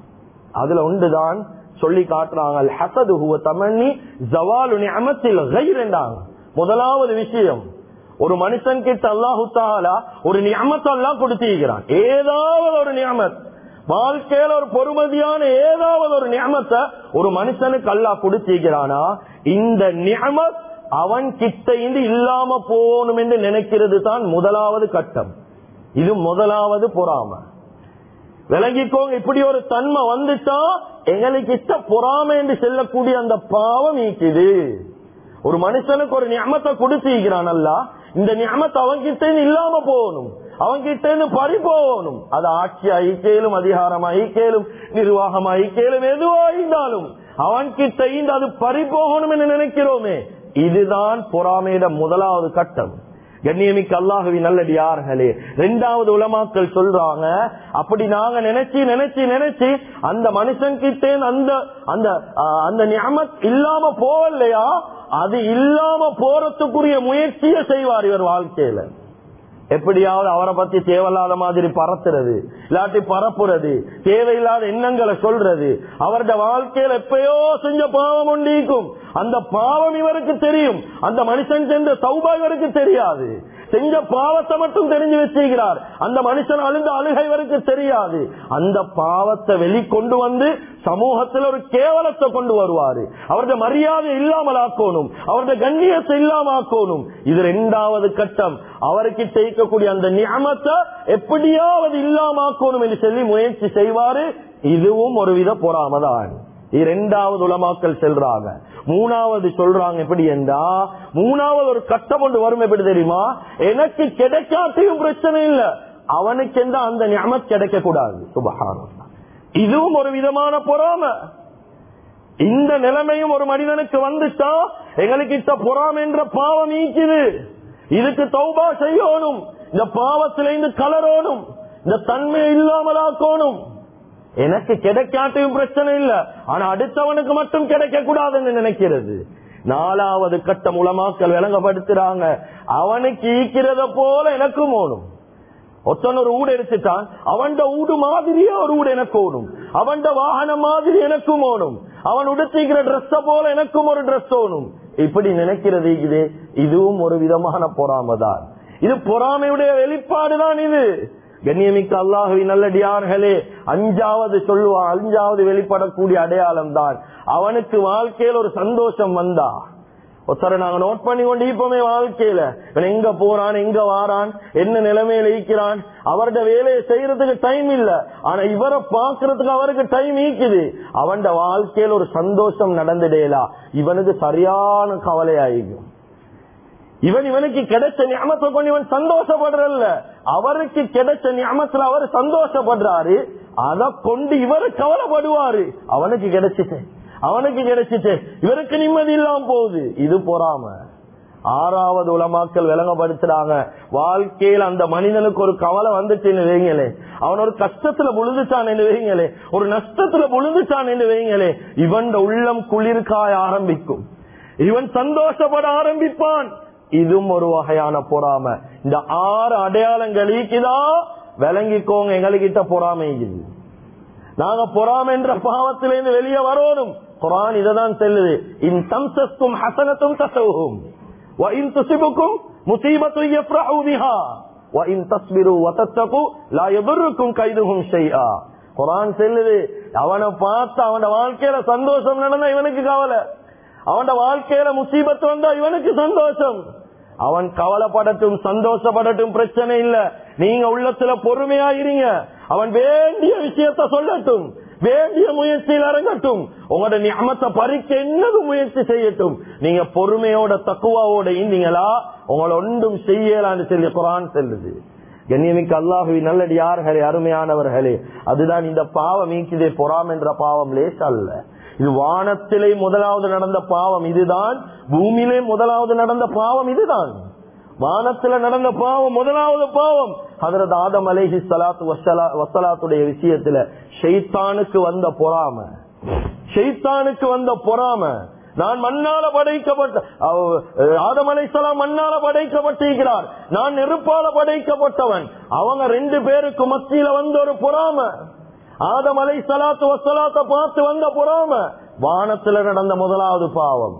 அதுல ஒன்றுதான் சொல்லி காட்டுறாங்க ஹசது ஹுவ தமன்னி ஜவாலு நிஅமத்தில் கைரெண்டாங்க முதலாவது விஷயம் ஒரு மனுஷன் கிட்ட அல்லாஹு தாலா ஒரு நியமத்தை எல்லாம் கொடுத்திருக்கிறான் ஏதாவது ஒரு நியமத் வாழ்க்கையில ஒரு பொறுமதியான ஏதாவது ஒரு நியமத்தை ஒரு மனுஷனுக்கு அல்லாஹ் கொடுத்திருக்கிறானா இந்த நியமத் அவன் கிட்ட இருந்து இல்லாம போகணும் என்று நினைக்கிறது தான் முதலாவது கட்டம் இது முதலாவது பொறாமை விளங்கிக்கோங்க இப்படி ஒரு தன்மை வந்துட்டா எங்களுக்கு இஷ்ட பொறாமை என்று செல்லக்கூடிய அந்த பாவம் நீக்குது ஒரு மனுஷனுக்கு ஒரு நியமத்தை கொடுத்திருக்கிறான் அல்ல இந்த நியமத்தை அவன்கிட்ட இல்லாம போகணும் அவன்கிட்ட இருந்து பறி போகணும் அது ஆட்சி ஐக்கியலும் அதிகாரம் ஐக்கியலும் நிர்வாகம் ஐக்கியலும் எதுவா இருந்தாலும் அவன்கிட்ட இருந்து அது பறி போகணும் என்று நினைக்கிறோமே இதுதான் பொறாமையிட முதலாவது கட்டம் கண்ணியமிக்க அல்லாஹுவி நல்லடியார்களே ரெண்டாவது உலமாக்கள் சொல்றாங்க அப்படி நாங்க நினைச்சு நினைச்சு நினைச்சு அந்த மனுஷன் கிட்டே அந்த அந்த அந்த நியமத் இல்லாம போவல்லையா அது இல்லாம போறதுக்குரிய முயற்சியை செய்வார் இவர் வாழ்க்கையில எப்படியாவது அவரை பத்தி தேவையில்லாத மாதிரி பறத்துறது இல்லாட்டி பரப்புறது தேவையில்லாத எண்ணங்களை சொல்றது அவருடைய வாழ்க்கையில எப்பயோ செஞ்ச பாவம் உண்டிக்கும் அந்த பாவம் இவருக்கு தெரியும் அந்த மனுஷன் சென்ற சௌபா இவருக்கு தெரியாது செஞ்ச பாவத்தை மட்டும் தெரிஞ்சு வச்சுக்கிறார் அந்த மனுஷன் அழுந்த அழுகை இவருக்கு தெரியாது அந்த பாவத்தை வெளிக்கொண்டு வந்து சமூகத்தில் ஒரு கேவலத்தை கொண்டு வருவாரு அவருடைய மரியாதை இல்லாமல் ஆக்கணும் அவருடைய கண்ணியத்தை இல்லாம ஆக்கணும் இது இரண்டாவது கட்டம் அவருக்கு செய்யக்கூடிய அந்த நியமத்தை எப்படியாவது இல்லாம ஆக்கணும் என்று சொல்லி முயற்சி செய்வாரு இதுவும் ஒரு வித பொறாமதான் இரண்டாவது உலமாக்கல் செல்றாங்க மூணாவது சொல்றாங்க எப்படி என்றா மூணாவது ஒரு கட்டம் ஒன்று வரும் எப்படி தெரியுமா எனக்கு கிடைக்காட்டியும் பிரச்சனை இல்ல அவனுக்கு எந்த அந்த ஞாபகம் கிடைக்க கூடாது சுபகாரம் இதுவும் ஒரு விதமான பொறாமை இந்த நிலைமையும் ஒரு மனிதனுக்கு வந்துட்டா எங்களுக்கு இத்த பொறாமை என்ற பாவம் நீக்குது இதுக்கு தௌபா செய்யணும் இந்த பாவத்திலிருந்து கலரோணும் இந்த தன்மையை இல்லாமலாக்கணும் எனக்கு கிடைக்காட்டையும் பிரச்சனை இல்ல ஆனா அடுத்தவனுக்கு மட்டும் கிடைக்க கூடாதுன்னு நினைக்கிறது நாலாவது கட்டம் உலமாக்கல் விளங்கப்படுத்துறாங்க அவனுக்கு ஈக்கிறத போல எனக்கும் ஓணும் ஒத்தன் ஒரு ஊடு எடுத்துட்டான் அவன் ஊடு மாதிரியே ஒரு ஊடு எனக்கு ஓடும் அவன் வாகனம் மாதிரி எனக்கும் ஓடும் அவன் உடுத்திக்கிற ட்ரெஸ்ஸ போல எனக்கும் ஒரு ட்ரெஸ் ஓணும் இப்படி நினைக்கிறது இது இதுவும் ஒரு விதமான பொறாமைதான் இது பொறாமையுடைய வெளிப்பாடுதான் இது கண்ணியமிக்க அல்லாஹுவி நல்லடியார்களே அஞ்சாவது சொல்லுவா அஞ்சாவது வெளிப்படக்கூடிய அடையாளம் தான் அவனுக்கு வாழ்க்கையில் ஒரு சந்தோஷம் வந்தா ஒருத்தரை நாங்க நோட் பண்ணி கொண்டு இப்பவுமே வாழ்க்கையில இவன் எங்க போறான் எங்க வாரான் என்ன நிலைமையில ஈக்கிறான் அவருடைய வேலையை செய்யறதுக்கு டைம் இல்ல ஆனா இவரை பாக்குறதுக்கு அவருக்கு டைம் ஈக்குது அவன் வாழ்க்கையில ஒரு சந்தோஷம் நடந்துடேலா இவனுக்கு சரியான கவலையாயிக்கும் இவன் இவனுக்கு கிடைச்ச ஞாபகத்தை கொண்டு இவன் சந்தோஷப்படுறல்ல அவருக்கு கிடைச்ச ஞாபகத்துல அவர் சந்தோஷப்படுறாரு அத கொண்டு இவரு கவலைப்படுவாரு அவனுக்கு கிடைச்சிட்டு அவனுக்கு கிடைச்சிட்டு இவருக்கு நிம்மதி இல்லாம போகுது இது பொறாம ஆறாவது உலமாக்கள் விளங்கப்படுத்துறாங்க வாழ்க்கையில் அந்த மனிதனுக்கு ஒரு கவலை வந்துச்சுன்னு வைங்களே அவன் ஒரு கஷ்டத்துல விழுந்துச்சான் என்று வைங்களே ஒரு நஷ்டத்துல விழுந்துச்சான் என்று வைங்களே இவன் உள்ளம் குளிர்காய ஆரம்பிக்கும் இவன் சந்தோஷப்பட ஆரம்பிப்பான் இதுவும் ஒரு வகையான பொறாம இந்த ஆறு அடையாளங்கள் ஈக்குதா விளங்கிக்கோங்க எங்ககிட்ட பொறாமை இது நாங்க பொறாமை என்ற பாவத்திலிருந்து வெளியே வரணும் குரான் இததான் செல்லுது இன் தம்சஸ்கும் ஹசனத்தும் தசவும் وإن تصبكم مصيبة يفرحوا بها وإن تصبروا وتتقوا لا يضركم كيدهم شيئا குரான் செல்லுது அவனை பார்த்து அவன வாழ்க்கையில சந்தோஷம் நடந்தா இவனுக்கு கவலை அவன் வாழ்க்கையில முசீபத்து வந்தா இவனுக்கு சந்தோஷம் அவன் கவலைப்படட்டும் சந்தோஷப்படட்டும் பிரச்சனை இல்ல நீங்க உள்ளத்துல பொறுமையா இருங்க அவன் வேண்டிய விஷயத்த சொல்லட்டும் வேண்டிய முயற்சியில் இறங்கட்டும் உங்களோட நியமத்தை பறிக்க என்னது முயற்சி செய்யட்டும் நீங்க பொறுமையோட தக்குவாவோட இருந்தீங்களா உங்களை ஒன்றும் செய்யலான்னு சொல்லி குரான் செல்லுது கண்ணியமிக்க அல்லாஹுவி நல்லடியார்களே அருமையானவர்களே அதுதான் இந்த பாவம் நீக்கிதே பொறாம் என்ற பாவம் லேச அல்ல இது வானத்திலே முதலாவது நடந்த பாவம் இதுதான் பூமியிலே முதலாவது நடந்த பாவம் இதுதான் வானத்துல நடந்த பாவம் முதலாவது பாவம் அதரது ஆதம் அலேஹி சலாத்து வசலாத்துடைய விஷயத்துல ஷெய்தானுக்கு வந்த பொறாம ஷெய்தானுக்கு வந்த பொறாம நான் மண்ணால படைக்கப்பட்ட ஆதம் அலைசலாம் மண்ணால படைக்கப்பட்டிருக்கிறார் நான் நெருப்பால படைக்கப்பட்டவன் அவங்க ரெண்டு பேருக்கு மத்தியில வந்த ஒரு பொறாம ஆதம் அலை சலாத்து வசலாத்த பார்த்து வந்த பொறாம வானத்துல நடந்த முதலாவது பாவம்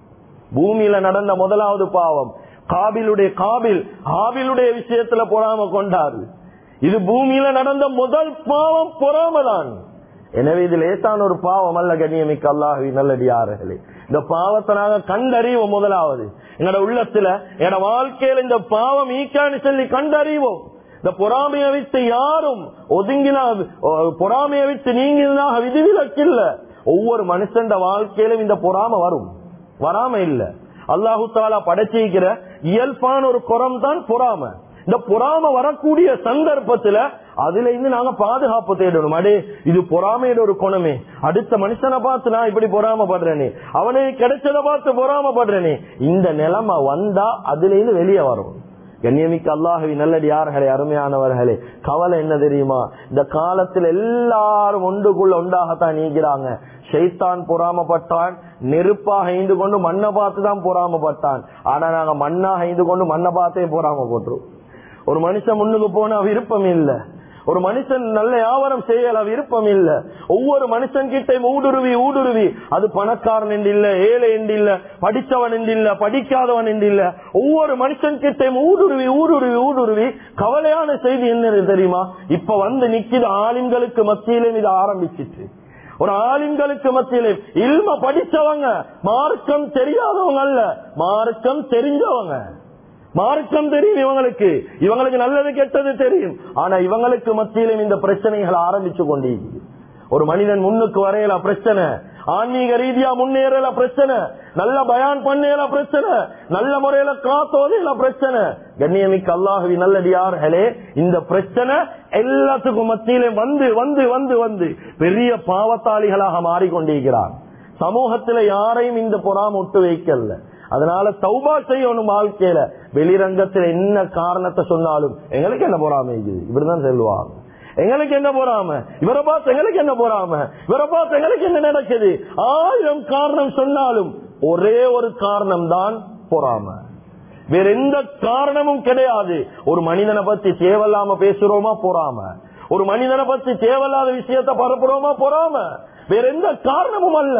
பூமியில நடந்த முதலாவது பாவம் காபிலுடைய காபில் ஆபிலுடைய விஷயத்துல பொறாம கொண்டாரு இது பூமியில நடந்த முதல் பாவம் பொறாமதான் எனவே இது லேசான ஒரு பாவம் அல்ல கண்ணியமிக்க அல்லாஹி நல்லடியார்களே இந்த பாவத்தை நாங்க கண்டறிவோம் முதலாவது எங்களோட உள்ளத்துல எங்களோட வாழ்க்கையில இந்த பாவம் ஈக்கான்னு சொல்லி கண்டறிவோம் இந்த பொறாமையை விட்டு யாரும் ஒதுங்கினா பொறாமையை விட்டு நீங்கினாக விதிவிலக்கில்ல ஒவ்வொரு மனுஷன் வாழ்க்கையிலும் இந்த பொறாம வரும் வராம இல்ல அல்லாஹு தாலா படைச்சிருக்கிற இயல்பான ஒரு குரம் தான் பொறாம இந்த பொறாம வரக்கூடிய சந்தர்ப்பத்துல அதுல இருந்து நாங்க பாதுகாப்பு தேடணும் அடே இது பொறாமையோட ஒரு குணமே அடுத்த மனுஷனை பார்த்து நான் இப்படி பொறாமப்படுறேனே அவனுக்கு கிடைச்சதை பார்த்து பொறாமப்படுறேனே இந்த நிலைமை வந்தா அதுல இருந்து வெளியே வரும் கண்ணியமிக்க அல்லாஹவி நல்லடியார்களே அருமையானவர்களே கவலை என்ன தெரியுமா இந்த காலத்தில் எல்லாரும் ஒன்றுக்குள்ள ஒன்றாகத்தான் நீக்கிறாங்க ஷைத்தான் பொறாமப்பட்டான் நெருப்பாக ஐந்து கொண்டு மண்ணை பார்த்து தான் பொறாமப்பட்டான் ஆனா நாங்க மண்ணாக ஐந்து கொண்டு மண்ணை பார்த்தே பொறாம போட்டுரும் ஒரு மனுஷன் முன்னுக்கு போனா விருப்பம் இல்ல ஒரு மனுஷன் நல்ல வியாபாரம் செய்யல விருப்பம் இல்ல ஒவ்வொரு மனுஷன் கிட்ட ஊடுருவி ஊடுருவி அது பணக்காரன் என்று இல்ல ஏழை என்று இல்ல படிச்சவன் என்று இல்ல படிக்காதவன் என்று இல்ல ஒவ்வொரு மனுஷன் கிட்ட ஊடுருவி ஊடுருவி ஊடுருவி கவலையான செய்தி என்ன தெரியுமா இப்ப வந்து நிக்கிது ஆளுங்களுக்கு மத்தியிலும் இது ஆரம்பிச்சிட்டு ஒரு ஆளுங்களுக்கு மத்தியிலே இல்ம படிச்சவங்க மார்க்கம் தெரியாதவங்க அல்ல மார்க்கம் தெரிஞ்சவங்க மார்க்கம் தெரியும் இவங்களுக்கு இவங்களுக்கு நல்லது கெட்டது தெரியும் ஆனா இவங்களுக்கு மத்தியிலும் இந்த பிரச்சனைகள் ஆரம்பிச்சு கொண்டிருக்கு ஒரு மனிதன் முன்னுக்கு வரையல பிரச்சனை ஆன்மீக ரீதியா முன்னேறல பிரச்சனை நல்ல பயான் பண்ணல பிரச்சனை நல்ல முறையில காத்தோதையில பிரச்சனை கண்ணியமிக்க அல்லாஹவி நல்லடியார்களே இந்த பிரச்சனை எல்லாத்துக்கும் மத்தியிலே வந்து வந்து வந்து வந்து பெரிய பாவத்தாளிகளாக மாறிக்கொண்டிருக்கிறார் சமூகத்துல யாரையும் இந்த பொறாம விட்டு வைக்கல அதனால தௌபா செய்யணும் வாழ்க்கையில வெளிரங்கத்துல என்ன காரணத்தை சொன்னாலும் எங்களுக்கு என்ன பொறாமை இருக்குது இப்படிதான் சொல்லுவாங்க எங்களுக்கு என்ன போறாம இவரை பார்த்து எங்களுக்கு என்ன போறாம இவரை பார்த்து எங்களுக்கு என்ன நடக்குது ஆயிரம் காரணம் சொன்னாலும் ஒரே ஒரு காரணம் தான் பொறாம வேற எந்த காரணமும் கிடையாது ஒரு மனிதனை பத்தி தேவையில்லாம பேசுறோமா பொறாம ஒரு மனிதனை பத்தி தேவையில்லாத விஷயத்த பரப்புறோமா பொறாம வேற எந்த காரணமும் அல்ல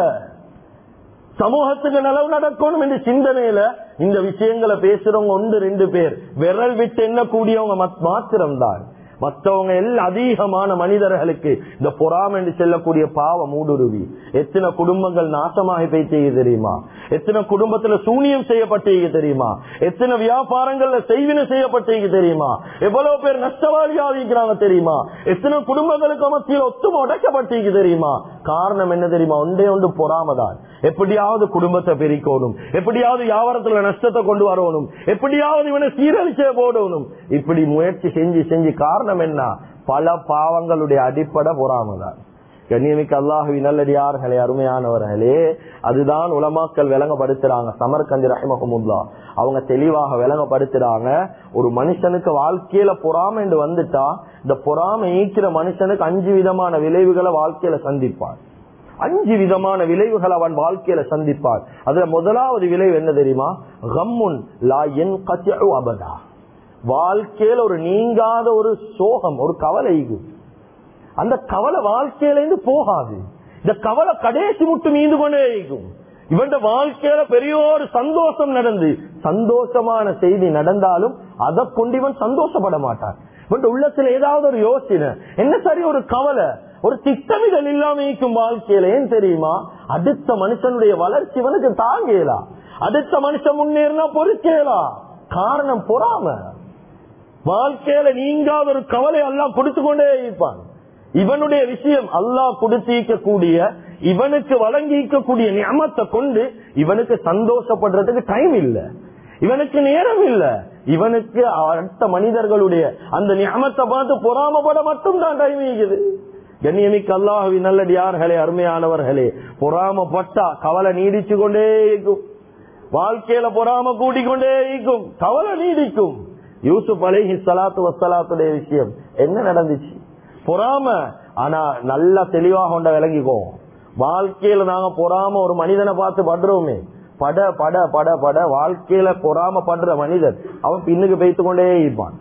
சமூகத்துக்கு நலவு நடக்கணும் என்ற சிந்தனையில இந்த விஷயங்களை பேசுறவங்க ஒன்று ரெண்டு பேர் விரல் விட்டு என்ன கூடியவங்க மாத்திரம்தான் மற்றவங்க எல்லாம் அதிகமான மனிதர்களுக்கு இந்த பொறாம என்று செல்லக்கூடிய பாவம் ஊடுருவி எத்தனை குடும்பங்கள் நாசமாக போய் தெரியுமா எத்தனை குடும்பத்துல சூனியம் செய்யப்பட்டீங்க தெரியுமா எத்தனை வியாபாரங்கள்ல செய்வினை செய்யப்பட்டீங்க தெரியுமா எவ்வளவு பேர் நஷ்டவாளியா இருக்கிறாங்க தெரியுமா எத்தனை குடும்பங்களுக்கு மத்தியில் ஒத்துமை உடைக்கப்பட்டீங்க தெரியுமா காரணம் என்ன தெரியுமா ஒன்றே ஒன்று பொறாமதான் எப்படியாவது குடும்பத்தை பிரிக்கணும் எப்படியாவது வியாபாரத்துல நஷ்டத்தை கொண்டு வரணும் எப்படியாவது இவனை சீரழிச்சே போடணும் இப்படி முயற்சி செஞ்சு செஞ்சு காரணம் என்ன பல பாவங்களுடைய அடிப்படை பொறாமதான் கண்ணியமிக்க அல்லாஹுவி நல்லடியார்களே அருமையானவர்களே அதுதான் உலமாக்கள் விளங்கப்படுத்துறாங்க சமர்கந்தி ரஹமஹமுல்லா அவங்க தெளிவாக விளங்கப்படுத்துறாங்க ஒரு மனுஷனுக்கு வாழ்க்கையில பொறாமை என்று வந்துட்டா இந்த பொறாமை ஈக்கிற மனுஷனுக்கு அஞ்சு விதமான விளைவுகளை வாழ்க்கையில சந்திப்பான் அஞ்சு விதமான விளைவுகள் அவன் வாழ்க்கையில சந்திப்பான் அதுல முதலாவது விளைவு என்ன தெரியுமா கம்முன் லா என் அபதா வாழ்க்கையில ஒரு நீங்காத ஒரு சோகம் ஒரு கவலை அந்த கவலை வாழ்க்கையிலிருந்து போகாது இந்த கவலை கடைசி முட்டு மீந்து கொண்டே இருக்கும் இவன் வாழ்க்கையில பெரிய ஒரு சந்தோஷம் நடந்து சந்தோஷமான செய்தி நடந்தாலும் அதை கொண்டு இவன் சந்தோஷப்பட மாட்டான் இவன் உள்ளத்துல ஏதாவது ஒரு யோசனை என்ன சரி ஒரு கவலை ஒரு திட்டமிடல் இல்லாம இருக்கும் வாழ்க்கையில ஏன் தெரியுமா அடுத்த மனுஷனுடைய வளர்ச்சி இவனுக்கு தாங்கலா அடுத்த மனுஷன் முன்னேறினா பொறுக்கேலா காரணம் பொறாம வாழ்க்கையில நீங்காத ஒரு கவலை எல்லாம் கொடுத்து கொண்டே இருப்பான் இவனுடைய விஷயம் அல்லாஹ் கொடுத்திக்க கூடிய இவனுக்கு வழங்கிக்கக்கூடிய நியமத்தை கொண்டு இவனுக்கு சந்தோஷப்படுறதுக்கு டைம் இல்ல இவனுக்கு நேரம் இல்ல இவனுக்கு அடுத்த மனிதர்களுடைய அந்த நியமத்தை பார்த்து பொறாமப்பட மட்டும் தான் டைம் இருக்குது கண்ணியமிக்க அல்லாஹவி நல்லடியார்களே அருமையானவர்களே பொறாமப்பட்டா கவலை நீடிச்சு கொண்டே இருக்கும் வாழ்க்கையில பொறாம கூட்டிக்கொண்டே இருக்கும் கவலை நீடிக்கும் யூசுப் அலைஹி சலாத்து வசலாத்துடைய விஷயம் என்ன நடந்துச்சு பொறாம ஆனா நல்லா தெளிவாக கொண்ட விளங்கிக்கோ வாழ்க்கையில நாங்க பொறாம ஒரு மனிதனை பார்த்து படுறோமே பட பட பட பட வாழ்க்கையில பொறாம படுற மனிதன் அவன் பின்னுக்கு வைத்து கொண்டே இருப்பான்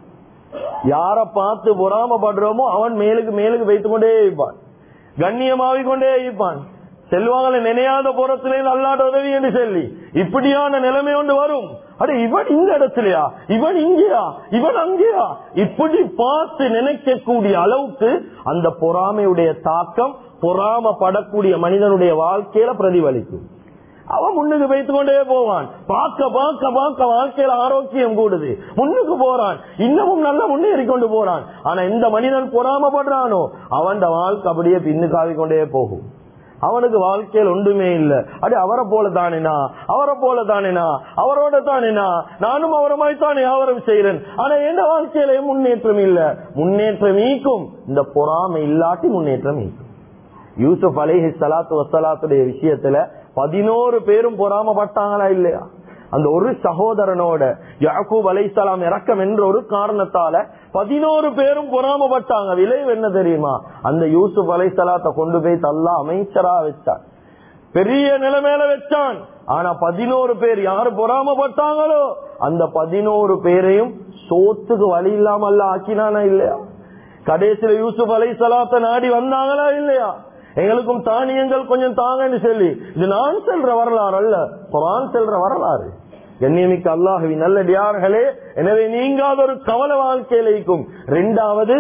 யார பார்த்து பொறாம படுறோமோ அவன் மேலுக்கு மேலுக்கு வைத்து கொண்டே இருப்பான் கண்ணியமாவிக் கொண்டே இருப்பான் செல்வாங்களை நினையாத புறத்திலே அல்லாட உதவி என்று சொல்லி இப்படியான நிலைமை ஒன்று வரும் அட இவன் இந்த இடத்துலயா இவன் இங்கேயா இவன் அங்கேயா இப்படி பார்த்து நினைக்கக்கூடிய அளவுக்கு அந்த பொறாமையுடைய தாக்கம் பொறாமப்படக்கூடிய மனிதனுடைய வாழ்க்கையில பிரதிபலிக்கும் அவன் முன்னுக்கு வைத்துக் கொண்டே போவான் பார்க்க பார்க்க பார்க்க வாழ்க்கையில ஆரோக்கியம் கூடுது முன்னுக்கு போறான் இன்னமும் நல்லா முன்னேறி கொண்டு போறான் ஆனா இந்த மனிதன் பொறாமப்படுறானோ அவன் வாழ்க்கை அப்படியே பின்னுக்காவி கொண்டே போகும் அவனுக்கு வாழ்க்கையில் ஒன்றுமே இல்ல அடி அவரை போல தானேனா அவரை போல தானேனா அவரோட தானேனா நானும் அவரமாய் தான் வியாபாரம் செய்யறேன் ஆனா எந்த வாழ்க்கையில முன்னேற்றம் இல்ல முன்னேற்றம் ஈக்கும் இந்த பொறாமை இல்லாட்டி முன்னேற்றம் ஈக்கும் யூசுப் அலிஹி சலாத்து வசலாத்துடைய விஷயத்துல பதினோரு பேரும் பொறாமப்பட்டாங்களா இல்லையா அந்த ஒரு சகோதரனோட யாக்கூப் அலைசலாம் இறக்கம் என்ற ஒரு காரணத்தால பதினோரு பேரும் பொறாமப்பட்டாங்க விளைவு என்ன தெரியுமா அந்த யூசுப் அலைசலாத்தை கொண்டு போய் தல்லா அமைச்சரா வச்சான் பெரிய நிலைமையில வச்சான் ஆனா பதினோரு பேர் யாரு பொறாமப்பட்டாங்களோ அந்த பதினோரு பேரையும் சோத்துக்கு வழி இல்லாம அல்ல ஆக்கினானா இல்லையா கடைசியில யூசுப் அலை சலாத்த நாடி வந்தாங்களா இல்லையா எங்களுக்கும் தானியங்கள் கொஞ்சம் தாங்கன்னு சொல்லி இது நான் செல்ற வரலாறு அல்ல குரான் செல்ற வரலாறு கண்ணியமிக்க அல்லாஹவி நல்லடியார்களே எனவே நீங்காத ஒரு கவல வாழ்க்கையில இருக்கும் ரெண்டாவது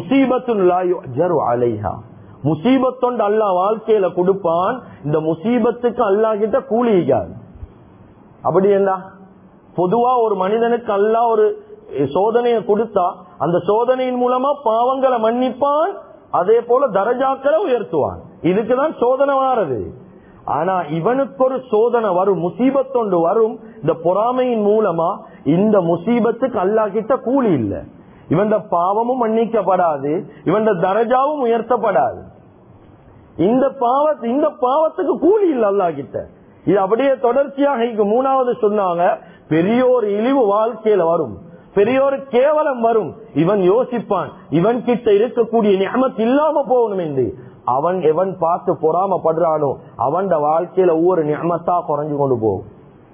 முசீபத்து அலைஹா முசீபத்தொண்டு அல்லா வாழ்க்கையில கொடுப்பான் இந்த முசீபத்துக்கு அல்லா கிட்ட கூலிக்காது அப்படி என்ன பொதுவா ஒரு மனிதனுக்கு அல்லா ஒரு சோதனையை கொடுத்தா அந்த சோதனையின் மூலமா பாவங்களை மன்னிப்பான் அதே போல தரஜாக்களை உயர்த்துவான் இதுக்குதான் சோதனை வாரது ஆனா இவனுக்கு ஒரு சோதனை வரும் முசீபத்தொண்டு வரும் இந்த பொறாமையின் மூலமா இந்த முசீபத்துக்கு அல்லா கிட்ட கூலி இல்ல இவன் பாவமும் மன்னிக்கப்படாது இவன் தரஜாவும் உயர்த்தப்படாது இந்த பாவ இந்த பாவத்துக்கு கூலி இல்ல அல்லா கிட்ட இது அப்படியே தொடர்ச்சியாக இங்கு மூணாவது சொன்னாங்க பெரிய ஒரு இழிவு வாழ்க்கையில வரும் பெரிய ஒரு கேவலம் வரும் இவன் யோசிப்பான் இவன் கிட்ட இருக்கக்கூடிய நியமத் இல்லாம போகணும் என்று அவன் எவன் பார்த்து பொறாமப்படுறானோ அவன் வாழ்க்கையில ஒவ்வொரு நியமத்தா குறைஞ்சு கொண்டு போகும்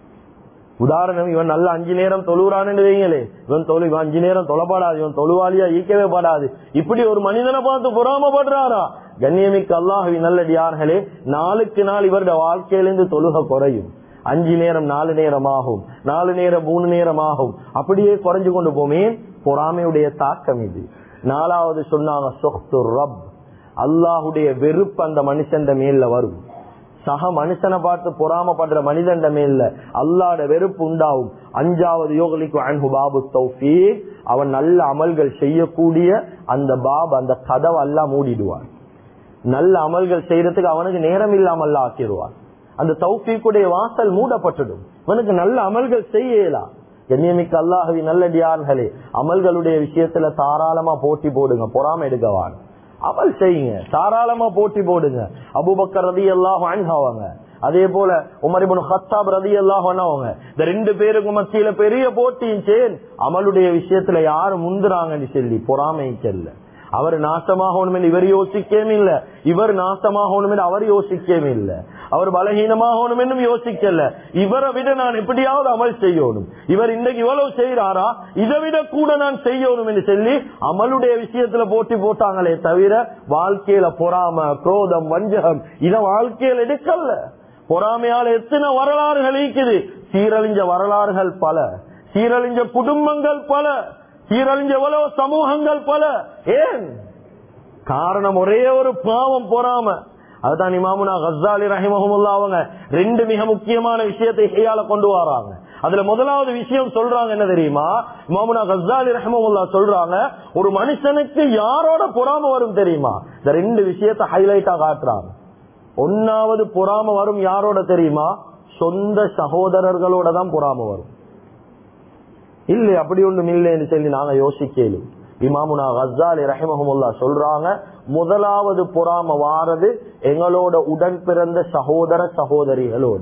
உதாரணம் இவன் நல்ல அஞ்சு நேரம் தொழுறான்னு வைங்களே இவன் தொழு இவன் அஞ்சு நேரம் தொலைப்படாது இவன் தொழுவாளியா ஈக்கவே படாது இப்படி ஒரு மனிதனை பார்த்து பொறாமப்படுறாரா கண்ணியமிக்க அல்லாஹவி நல்லடியார்களே நாளுக்கு நாள் இவருடைய வாழ்க்கையிலிருந்து தொழுக குறையும் அஞ்சு நேரம் நாலு நேரம் ஆகும் நாலு நேரம் மூணு நேரம் ஆகும் அப்படியே குறைஞ்சு கொண்டு போமே பொறாமையுடைய தாக்கம் இது நாலாவது சொன்னாங்க சொத்து ரப் அல்லாஹுடைய வெறுப்பு அந்த மனுஷன் மேல வரும் சக மனுஷனை பார்த்து பொறாமப்படுற மனிதன் மேல அல்லாட வெறுப்பு உண்டாகும் அஞ்சாவது யோகலிக்கு அன்பு பாபு தௌஃபி அவன் நல்ல அமல்கள் செய்யக்கூடிய அந்த பாப் அந்த கதவை எல்லாம் மூடிடுவான் நல்ல அமல்கள் செய்யறதுக்கு அவனுக்கு நேரம் இல்லாமல் ஆக்கிடுவான் அந்த தௌஃபீக்குடைய வாசல் மூடப்பட்டுடும் இவனுக்கு நல்ல அமல்கள் செய்யலாம் கண்ணியமிக்க அல்லாஹவி நல்லடியார்களே அமல்களுடைய விஷயத்துல தாராளமா போட்டி போடுங்க பொறாம எடுக்கவான் அமல் செய்யுங்க தாராளமா போட்டி போடுங்க அபுபக்கர் ரதி எல்லாம் அவங்க அதே போல உமரிபுன் ஹத்தாப் ரதி எல்லாம் அவங்க இந்த ரெண்டு பேருக்கும் மத்தியில பெரிய போட்டியும் சேன் அமலுடைய விஷயத்துல யாரு முந்துறாங்கன்னு சொல்லி பொறாமை செல்ல அவர் நாசமாகணும் என்று இவர் யோசிக்கவே இல்ல இவர் நாசமாகணும் என்று அவர் யோசிக்கவே இல்ல அவர் பலகீனமாகணும் என்றும் யோசிக்கல இவரை விட நான் எப்படியாவது அமல் செய்யணும் இவர் இன்றைக்கு இவ்வளவு செய்யறாரா இதை விட கூட நான் செய்யணும் என்று சொல்லி அமலுடைய விஷயத்துல போட்டி போட்டாங்களே தவிர வாழ்க்கையில பொறாம குரோதம் வஞ்சகம் இத வாழ்க்கையில எடுக்கல பொறாமையால் எத்தனை வரலாறுகள் இருக்குது சீரழிஞ்ச வரலாறுகள் பல சீரழிஞ்ச குடும்பங்கள் பல சீரழிஞ்ச எவ்வளவு சமூகங்கள் பல ஏன் காரணம் ஒரே ஒரு பாவம் பொறாம அதுதான் இமாமுனா கசாலி ரஹிமஹமுல்லா அவங்க ரெண்டு மிக முக்கியமான விஷயத்தை கையால கொண்டு வராங்க அதுல முதலாவது விஷயம் சொல்றாங்க என்ன தெரியுமா இமாமுனா கசாலி ரஹிமஹமுல்லா சொல்றாங்க ஒரு மனுஷனுக்கு யாரோட பொறாம வரும் தெரியுமா இந்த ரெண்டு விஷயத்தை ஹைலைட்டா காட்டுறாங்க ஒன்னாவது பொறாம வரும் யாரோட தெரியுமா சொந்த சகோதரர்களோட தான் பொறாம வரும் இல்லை அப்படி ஒன்றும் இல்லைன்னு சொல்லி நாங்க யோசிக்கலும் இமாமுனா கசாலி ரஹிமஹமுல்லா சொல்றாங்க முதலாவது பொறாம வாரது எங்களோட உடன் பிறந்த சகோதர சகோதரிகளோட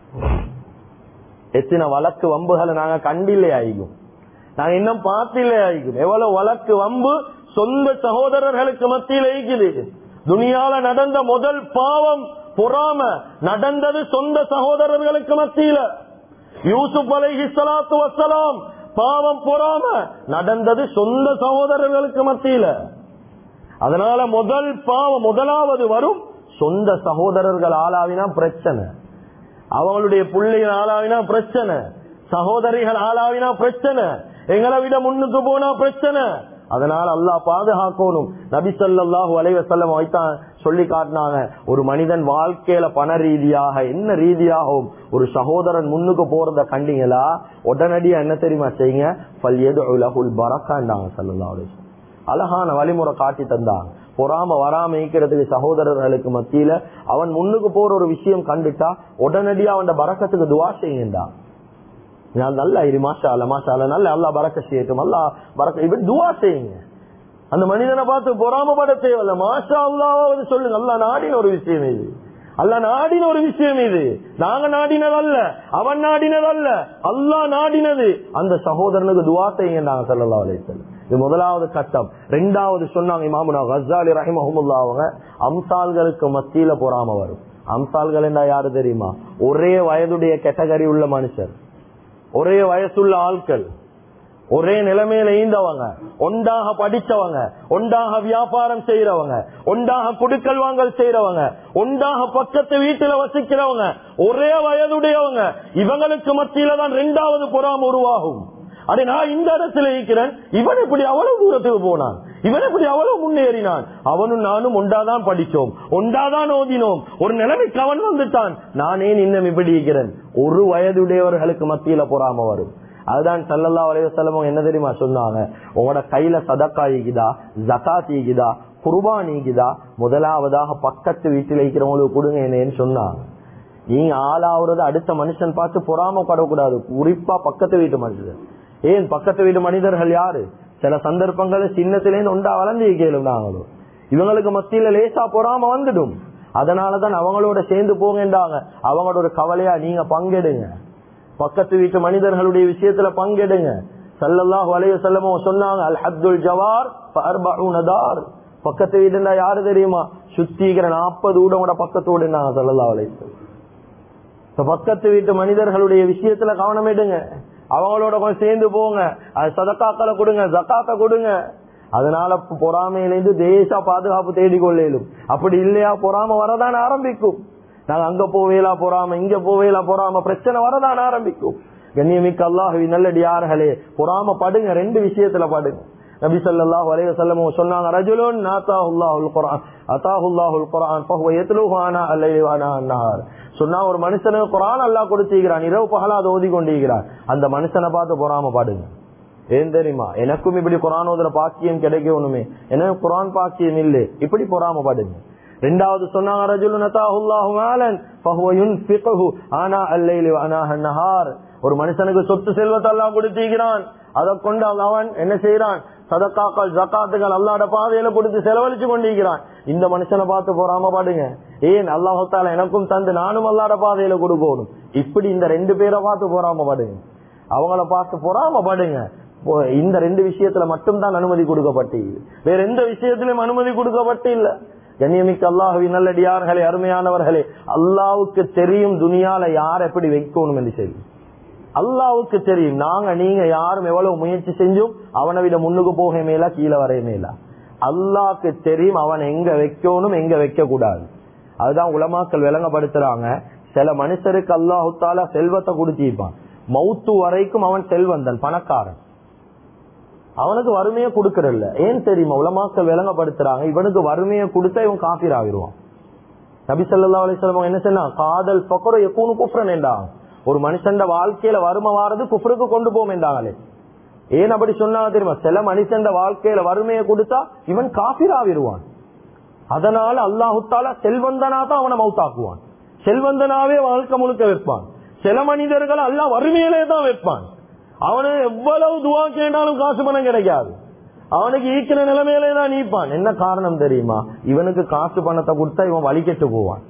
எத்தனை வழக்கு வம்புகளை நாங்க கண்டில்லே ஆயிக்கும் நாங்க இன்னும் பார்த்தில்லே ஆயிக்கும் எவ்வளவு வழக்கு வம்பு சொந்த சகோதரர்களுக்கு மத்தியில் இருக்குது துனியால நடந்த முதல் பாவம் பொறாம நடந்தது சொந்த சகோதரர்களுக்கு மத்தியில யூசுப் அலைஹி ஸலாத்து வஸ்ஸலாம் பாவம் பொறாம நடந்தது சொந்த சகோதரர்களுக்கு மத்தியில அதனால முதல் பாவம் முதலாவது வரும் சொந்த சகோதரர்கள் ஆளாவினா பிரச்சனை அவங்களுடைய பிள்ளைகள் ஆளாவினா பிரச்சனை சகோதரிகள் ஆளாவினா பிரச்சனை எங்களை விட முன்னுக்கு போனா பிரச்சனை அதனால அல்லாஹ் பாதுகாக்கணும் நபி ஸல்லல்லாஹு அலைஹி வஸல்லம் வைத்தான் சொல்லி காட்டினாங்க ஒரு மனிதன் வாழ்க்கையில பண ரீதியாக என்ன ரீதியாகவும் ஒரு சகோதரன் முன்னுக்கு போறத கண்டீங்களா உடனடியா என்ன தெரியுமா செய்யுங்க பல் எது உலகுல் பறக்காண்டாங்க ஸல்லல்லாஹு அலைஹி வஸல்லம். அழகான வழிமுறை காட்டி தந்தாங்க பொறாம வராம ஈக்கிறதுக்கு சகோதரர்களுக்கு மத்தியில அவன் முன்னுக்கு போற ஒரு விஷயம் கண்டுட்டா உடனடியா அவன் பறக்கத்துக்கு துவா செய்யுண்டா நான் நல்ல இரு மாஷா அல்ல மாஷா அல்ல நல்ல அல்லா பறக்க செய்யட்டும் அல்லா பறக்க இப்படி துவா செய்யுங்க அந்த மனிதனை பார்த்து பொறாமப்பட தேவையில்ல மாஷா அல்லாவது சொல்லுங்க அல்லா நாடின ஒரு விஷயம் இது அல்ல நாடின ஒரு விஷயம் இது நாங்க நாடினதல்ல அவன் நாடினதல்ல அல்லாஹ் நாடினது அந்த சகோதரனுக்கு துவா செய்யுங்க நாங்க சல்லா அலையம் இது முதலாவது கட்டம் ரெண்டாவது சொன்னாங்க இமாமுனா கசாலி ரஹிமஹமுல்லா அவங்க அம்சால்களுக்கு மத்தியில பொறாம வரும் அம்சால்கள் என்ன யாரு தெரியுமா ஒரே வயதுடைய கேட்டகரி உள்ள மனுஷர் ஒரே வயசுள்ள ஆட்கள் ஒரே நிலைமையில ஈந்தவங்க ஒன்றாக படிச்சவங்க ஒன்றாக வியாபாரம் செய்யறவங்க ஒன்றாக குடுக்கல் வாங்கல் செய்யறவங்க ஒன்றாக பக்கத்து வீட்டுல வசிக்கிறவங்க ஒரே வயதுடையவங்க இவங்களுக்கு மத்தியில தான் ரெண்டாவது பொறாம உருவாகும் அடே நான் இந்த இடத்துல இருக்கிறேன் இவன் இப்படி அவ்வளவு தூரத்துக்கு போனான் இவன் இப்படி அவ்வளவு முன்னேறினான் அவனும் நானும் ஒன்றாதான் படிச்சோம் ஒன்றாதான் ஓதினோம் ஒரு நிலைமைக்கு அவன் வந்துட்டான் நானே இன்னும் இப்படி இருக்கிறேன் ஒரு வயதுடையவர்களுக்கு மத்தியில பொறாம வரும் அதுதான் சல்லல்லா அலைவசல்லமும் என்ன தெரியுமா சொன்னாங்க உங்களோட கையில சதக்கா ஈகுதா ஜகாத் ஈகுதா குர்பான் ஈகுதா முதலாவதாக பக்கத்து வீட்டில் இருக்கிறவங்களுக்கு கொடுங்க என்னன்னு சொன்னாங்க நீங்க ஆளாவது அடுத்த மனுஷன் பார்த்து பொறாமப்படக்கூடாது குறிப்பா பக்கத்து வீட்டு மனுஷன் ஏன் பக்கத்து வீட்டு மனிதர்கள் யாரு சில சந்தர்ப்பங்கள் சின்னத்திலேருந்து ஒன்றா வளர்ந்து கேளும் நாங்களும் இவங்களுக்கு மத்தியில லேசா பொறாம வந்துடும் அதனாலதான் அவங்களோட சேர்ந்து போங்கன்றாங்க அவங்களோட ஒரு கவலையா நீங்க பங்கெடுங்க பக்கத்து வீட்டு மனிதர்களுடைய விஷயத்துல பங்கெடுங்க சல்லல்லாஹு அலைய செல்லமோ சொன்னாங்க அல் ஹப்துல் ஜவார் தார் பக்கத்து வீட்டுல யாரு தெரியுமா சுத்திக்கிற நாற்பது ஊடோட பக்கத்து வீடுனாங்க சல்லல்லா அலைய பக்கத்து வீட்டு மனிதர்களுடைய விஷயத்துல கவனம் எடுங்க அவங்களோட கொஞ்சம் சேர்ந்து போங்க அது சதக்காக்களை கொடுங்க ஜக்காத்த கொடுங்க அதனால பொறாமையிலிருந்து தேச பாதுகாப்பு தேடிக்கொள்ளலும் அப்படி இல்லையா பொறாம வரதான் ஆரம்பிக்கும் நாங்க அங்க போவேலா பொறாம இங்க போவேலா பொறாம பிரச்சனை வரதான் ஆரம்பிக்கும் கண்ணியமிக்க அல்லாஹவி நல்லடியார்களே பொறாம படுங்க ரெண்டு விஷயத்துல படுங்க நபி ஸல்லல்லாஹு அலைஹி வஸல்லம் சொன்னாங்க ரஜுலுன் நாதாஹுல்லாஹுல் குர்ஆன் அதாஹுல்லாஹுல் குர்ஆன் ஃபஹுவ யத்லூஹு ஆனா அல்லைலி வ ஆனா அன்னார் சொன்னா ஒரு மனுஷனுக்கு குர்ஆன் அல்லாஹ் கொடுத்திருக்கிறான் இரவு பகலா அதை ஓதி கொண்டிருக்கிறான் அந்த மனுஷனை பார்த்து பொறாம பாடுங்க ஏன் தெரியுமா எனக்கும் இப்படி குரான் ஓதுற பாக்கியம் கிடைக்கணுமே எனக்கு குரான் பாக்கியம் இல்லை இப்படி பொறாம பாடுங்க ரெண்டாவது சொன்னாங்க ரஜுலுன் அத்தாஹுல்லாஹு மாலன் ஃபஹுவ யுன்ஃபிகுஹு ஆனா அல்லைலி வ அனாஹ நஹார் ஒரு மனுஷனுக்கு சொத்து செல்வத்தை அல்லாஹ் கொடுத்திருக்கிறான் அதை கொண்டு அவன் என்ன செய்யறான் சதக்காக்கள் ஜக்காத்துகள் அல்லாட பாதையில கொடுத்து செலவழிச்சு கொண்டிருக்கிறான் இந்த மனுஷனை பார்த்து போறாம பாடுங்க ஏன் அல்லாஹால எனக்கும் தந்து நானும் அல்லாட பாதையில கொடுக்கணும் இப்படி இந்த ரெண்டு பேரை பார்த்து போறாம பாடுங்க அவங்கள பார்த்து பொறாம பாடுங்க போ- இந்த ரெண்டு விஷயத்துல மட்டும்தான் அனுமதி கொடுக்கப்பட்டு வேற எந்த விஷயத்திலும் அனுமதி கொடுக்கப்பட்டு இல்ல கண்ணியமிக்க அல்லாஹுவின் நல்லடியார்களே அருமையானவர்களே அல்லாவுக்கு தெரியும் துனியால யார் எப்படி வைக்கணும் என்று சொல்லி அல்லாவுக்கு தெரியும் நாங்க நீங்க யாரும் எவ்வளவு முயற்சி செஞ்சும் அவனை விட முன்னுக்கு போக மேலா கீழே வரைய மேலா அல்லாவுக்கு தெரியும் அவன் எங்க வைக்கணும் எங்க வைக்க கூடாது அதுதான் உலமாக்கள் விளங்கப்படுத்துறாங்க சில மனுஷருக்கு அல்லாஹுத்தால செல்வத்தை கொடுத்திருப்பான் மௌத்து வரைக்கும் அவன் செல்வந்தன் பணக்காரன் அவனுக்கு வறுமையை கொடுக்கறதில்ல ஏன் தெரியுமா உலமாக்கள் விளங்கப்படுத்துறாங்க இவனுக்கு வறுமையை கொடுத்தா இவன் காபீர் ஆகிருவான் நபி ஸல்லல்லாஹு அலைஹி வஸல்லம் என்ன சொன்னா காதல் ஃபக்ரு யகூனு குஃப்ரன் என்றாங்க ஒரு மனுஷன் வாழ்க்கையில வறுமை வாரது குஃப்ருக்கு கொண்டு போகும் என்றாங்களே ஏன் அப்படி சொன்னாங்க தெரியுமா சில மனுஷன் வாழ்க்கையில வறுமையை கொடுத்தா இவன் காபீர் ஆகிருவான் அதனால அல்லாஹுத்தால செல்வந்தனா தான் அவனை மௌத்தாக்குவான் செல்வந்தனாவே வாழ்க்கை முழுக்க வைப்பான் சில மனிதர்கள் அல்லாஹ் வறுமையிலே தான் வைப்பான் அவனு எவ்வளவு துவா கேட்டாலும் காசு பணம் கிடைக்காது அவனுக்கு ஈக்கிற நிலைமையிலே தான் நீப்பான் என்ன காரணம் தெரியுமா இவனுக்கு காசு பணத்தை கொடுத்தா இவன் வலிக்கெட்டு போவான்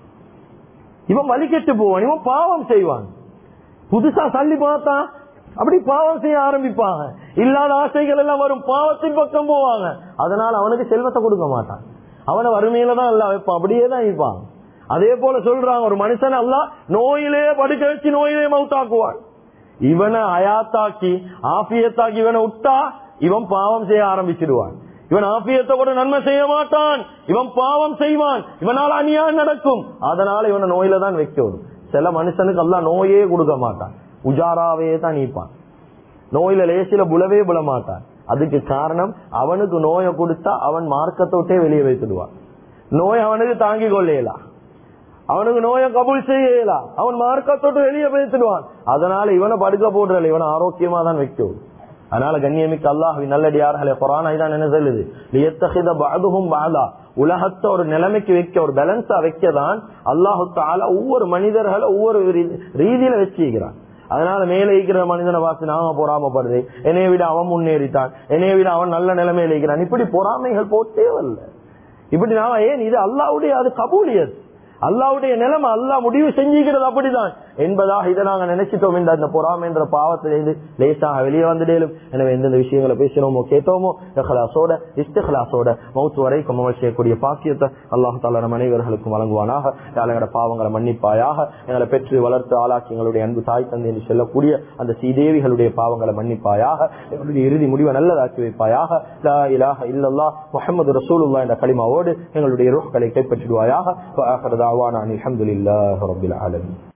இவன் வலிக்கெட்டு போவான் இவன் பாவம் செய்வான் புதுசா தள்ளி பார்த்தா அப்படி பாவம் செய்ய ஆரம்பிப்பாங்க இல்லாத ஆசைகள் எல்லாம் வரும் பாவத்தின் பக்கம் போவாங்க அதனால அவனுக்கு செல்வத்தை கொடுக்க மாட்டான் அவனை வறுமையில தான் எல்லாம் வைப்பான் அப்படியே தான் இருப்பான் அதே போல சொல்றாங்க ஒரு மனுஷன் எல்லாம் நோயிலே படுக்க வச்சு நோயிலே மவுத்தாக்குவான் இவனை அயாத்தாக்கி ஆபியத்தாக்கி இவனை விட்டா இவன் பாவம் செய்ய ஆரம்பிச்சிடுவான் இவன் ஆபியத்தை கூட நன்மை செய்ய மாட்டான் இவன் பாவம் செய்வான் இவனால் அநியாயம் நடக்கும் அதனால இவனை நோயில தான் வைக்கணும் சில மனுஷனுக்கு எல்லாம் நோயே கொடுக்க மாட்டான் உஜாராவே தான் நீப்பான் நோயில லேசில புலவே புல மாட்டான் அதுக்கு காரணம் அவனுக்கு நோயை கொடுத்தா அவன் மார்க்கத்தை விட்டே வெளியே வைத்துடுவான் நோய் அவனுக்கு தாங்கிக் கொள்ளலாம் அவனுக்கு நோயை கபூல் செய்யலாம் அவன் மார்க்கத்தோட்டு வெளியே பேசிடுவான் அதனால இவனை படுக்க போடுறல இவனை ஆரோக்கியமா தான் வைக்கும் அதனால கண்ணியமிக்க அல்லாஹ் நல்லடியார்களே குரான் இதான் என்ன சொல்லுது லியத்தஹித பஅதுஹும் பஅதா உலகத்தை ஒரு நிலைமைக்கு வைக்க ஒரு பேலன்ஸா வைக்கதான் அல்லாஹு தாலா ஒவ்வொரு மனிதர்களை ஒவ்வொரு ரீ- ரீதியில வச்சிருக்கிறான் அதனால மேலே இருக்கிற மனிதனை பார்த்து நாம பொறாமப்படுது என்னைய விட அவன் முன்னேறிட்டான் என்னைய விட அவன் நல்ல நிலைமையில இருக்கிறான் இப்படி பொறாமைகள் போட்டே வரல இப்படி நாம ஏன் இது அல்லாவுடைய அது கபூலியத் அல்லாவுடைய நிலைமை அல்லாஹ் முடிவு செஞ்சுக்கிறது அப்படிதான் என்பதாக இதை நாங்க நினைச்சிட்டோம் என்ற அந்த பொறாமை என்ற பாவத்திலிருந்து லேசாக வெளியே வந்துடலும் எனவே எந்தெந்த விஷயங்களை பேசினோமோ கேட்டோமோ இஹ்லாஸோட இஸ்திஹ்லாஸோட மௌத்து வரைக்கும் அமல் செய்யக்கூடிய பாக்கியத்தை அல்லாஹ் தாலா நம் அனைவர்களுக்கும் வழங்குவானாக யாழ் எங்களோட பாவங்களை மன்னிப்பாயாக எங்களை பெற்று வளர்த்து ஆளாக்கி எங்களுடைய அன்பு தாய் தந்தை என்று சொல்லக்கூடிய அந்த சீதேவிகளுடைய பாவங்களை மன்னிப்பாயாக எங்களுடைய இறுதி முடிவை நல்லதாக்கி வைப்பாயாக லா இலாஹ இல்லல்லா முஹம்மது ரசூலுல்லாஹ் என்ற களிமாவோடு எங்களுடைய ரூஹ்களை கைப்பற்றிடுவாயாக வ ஆகிரு தாவானா அனில் ஹம்துலில்லாஹி ரப்பில் ஆலமீன்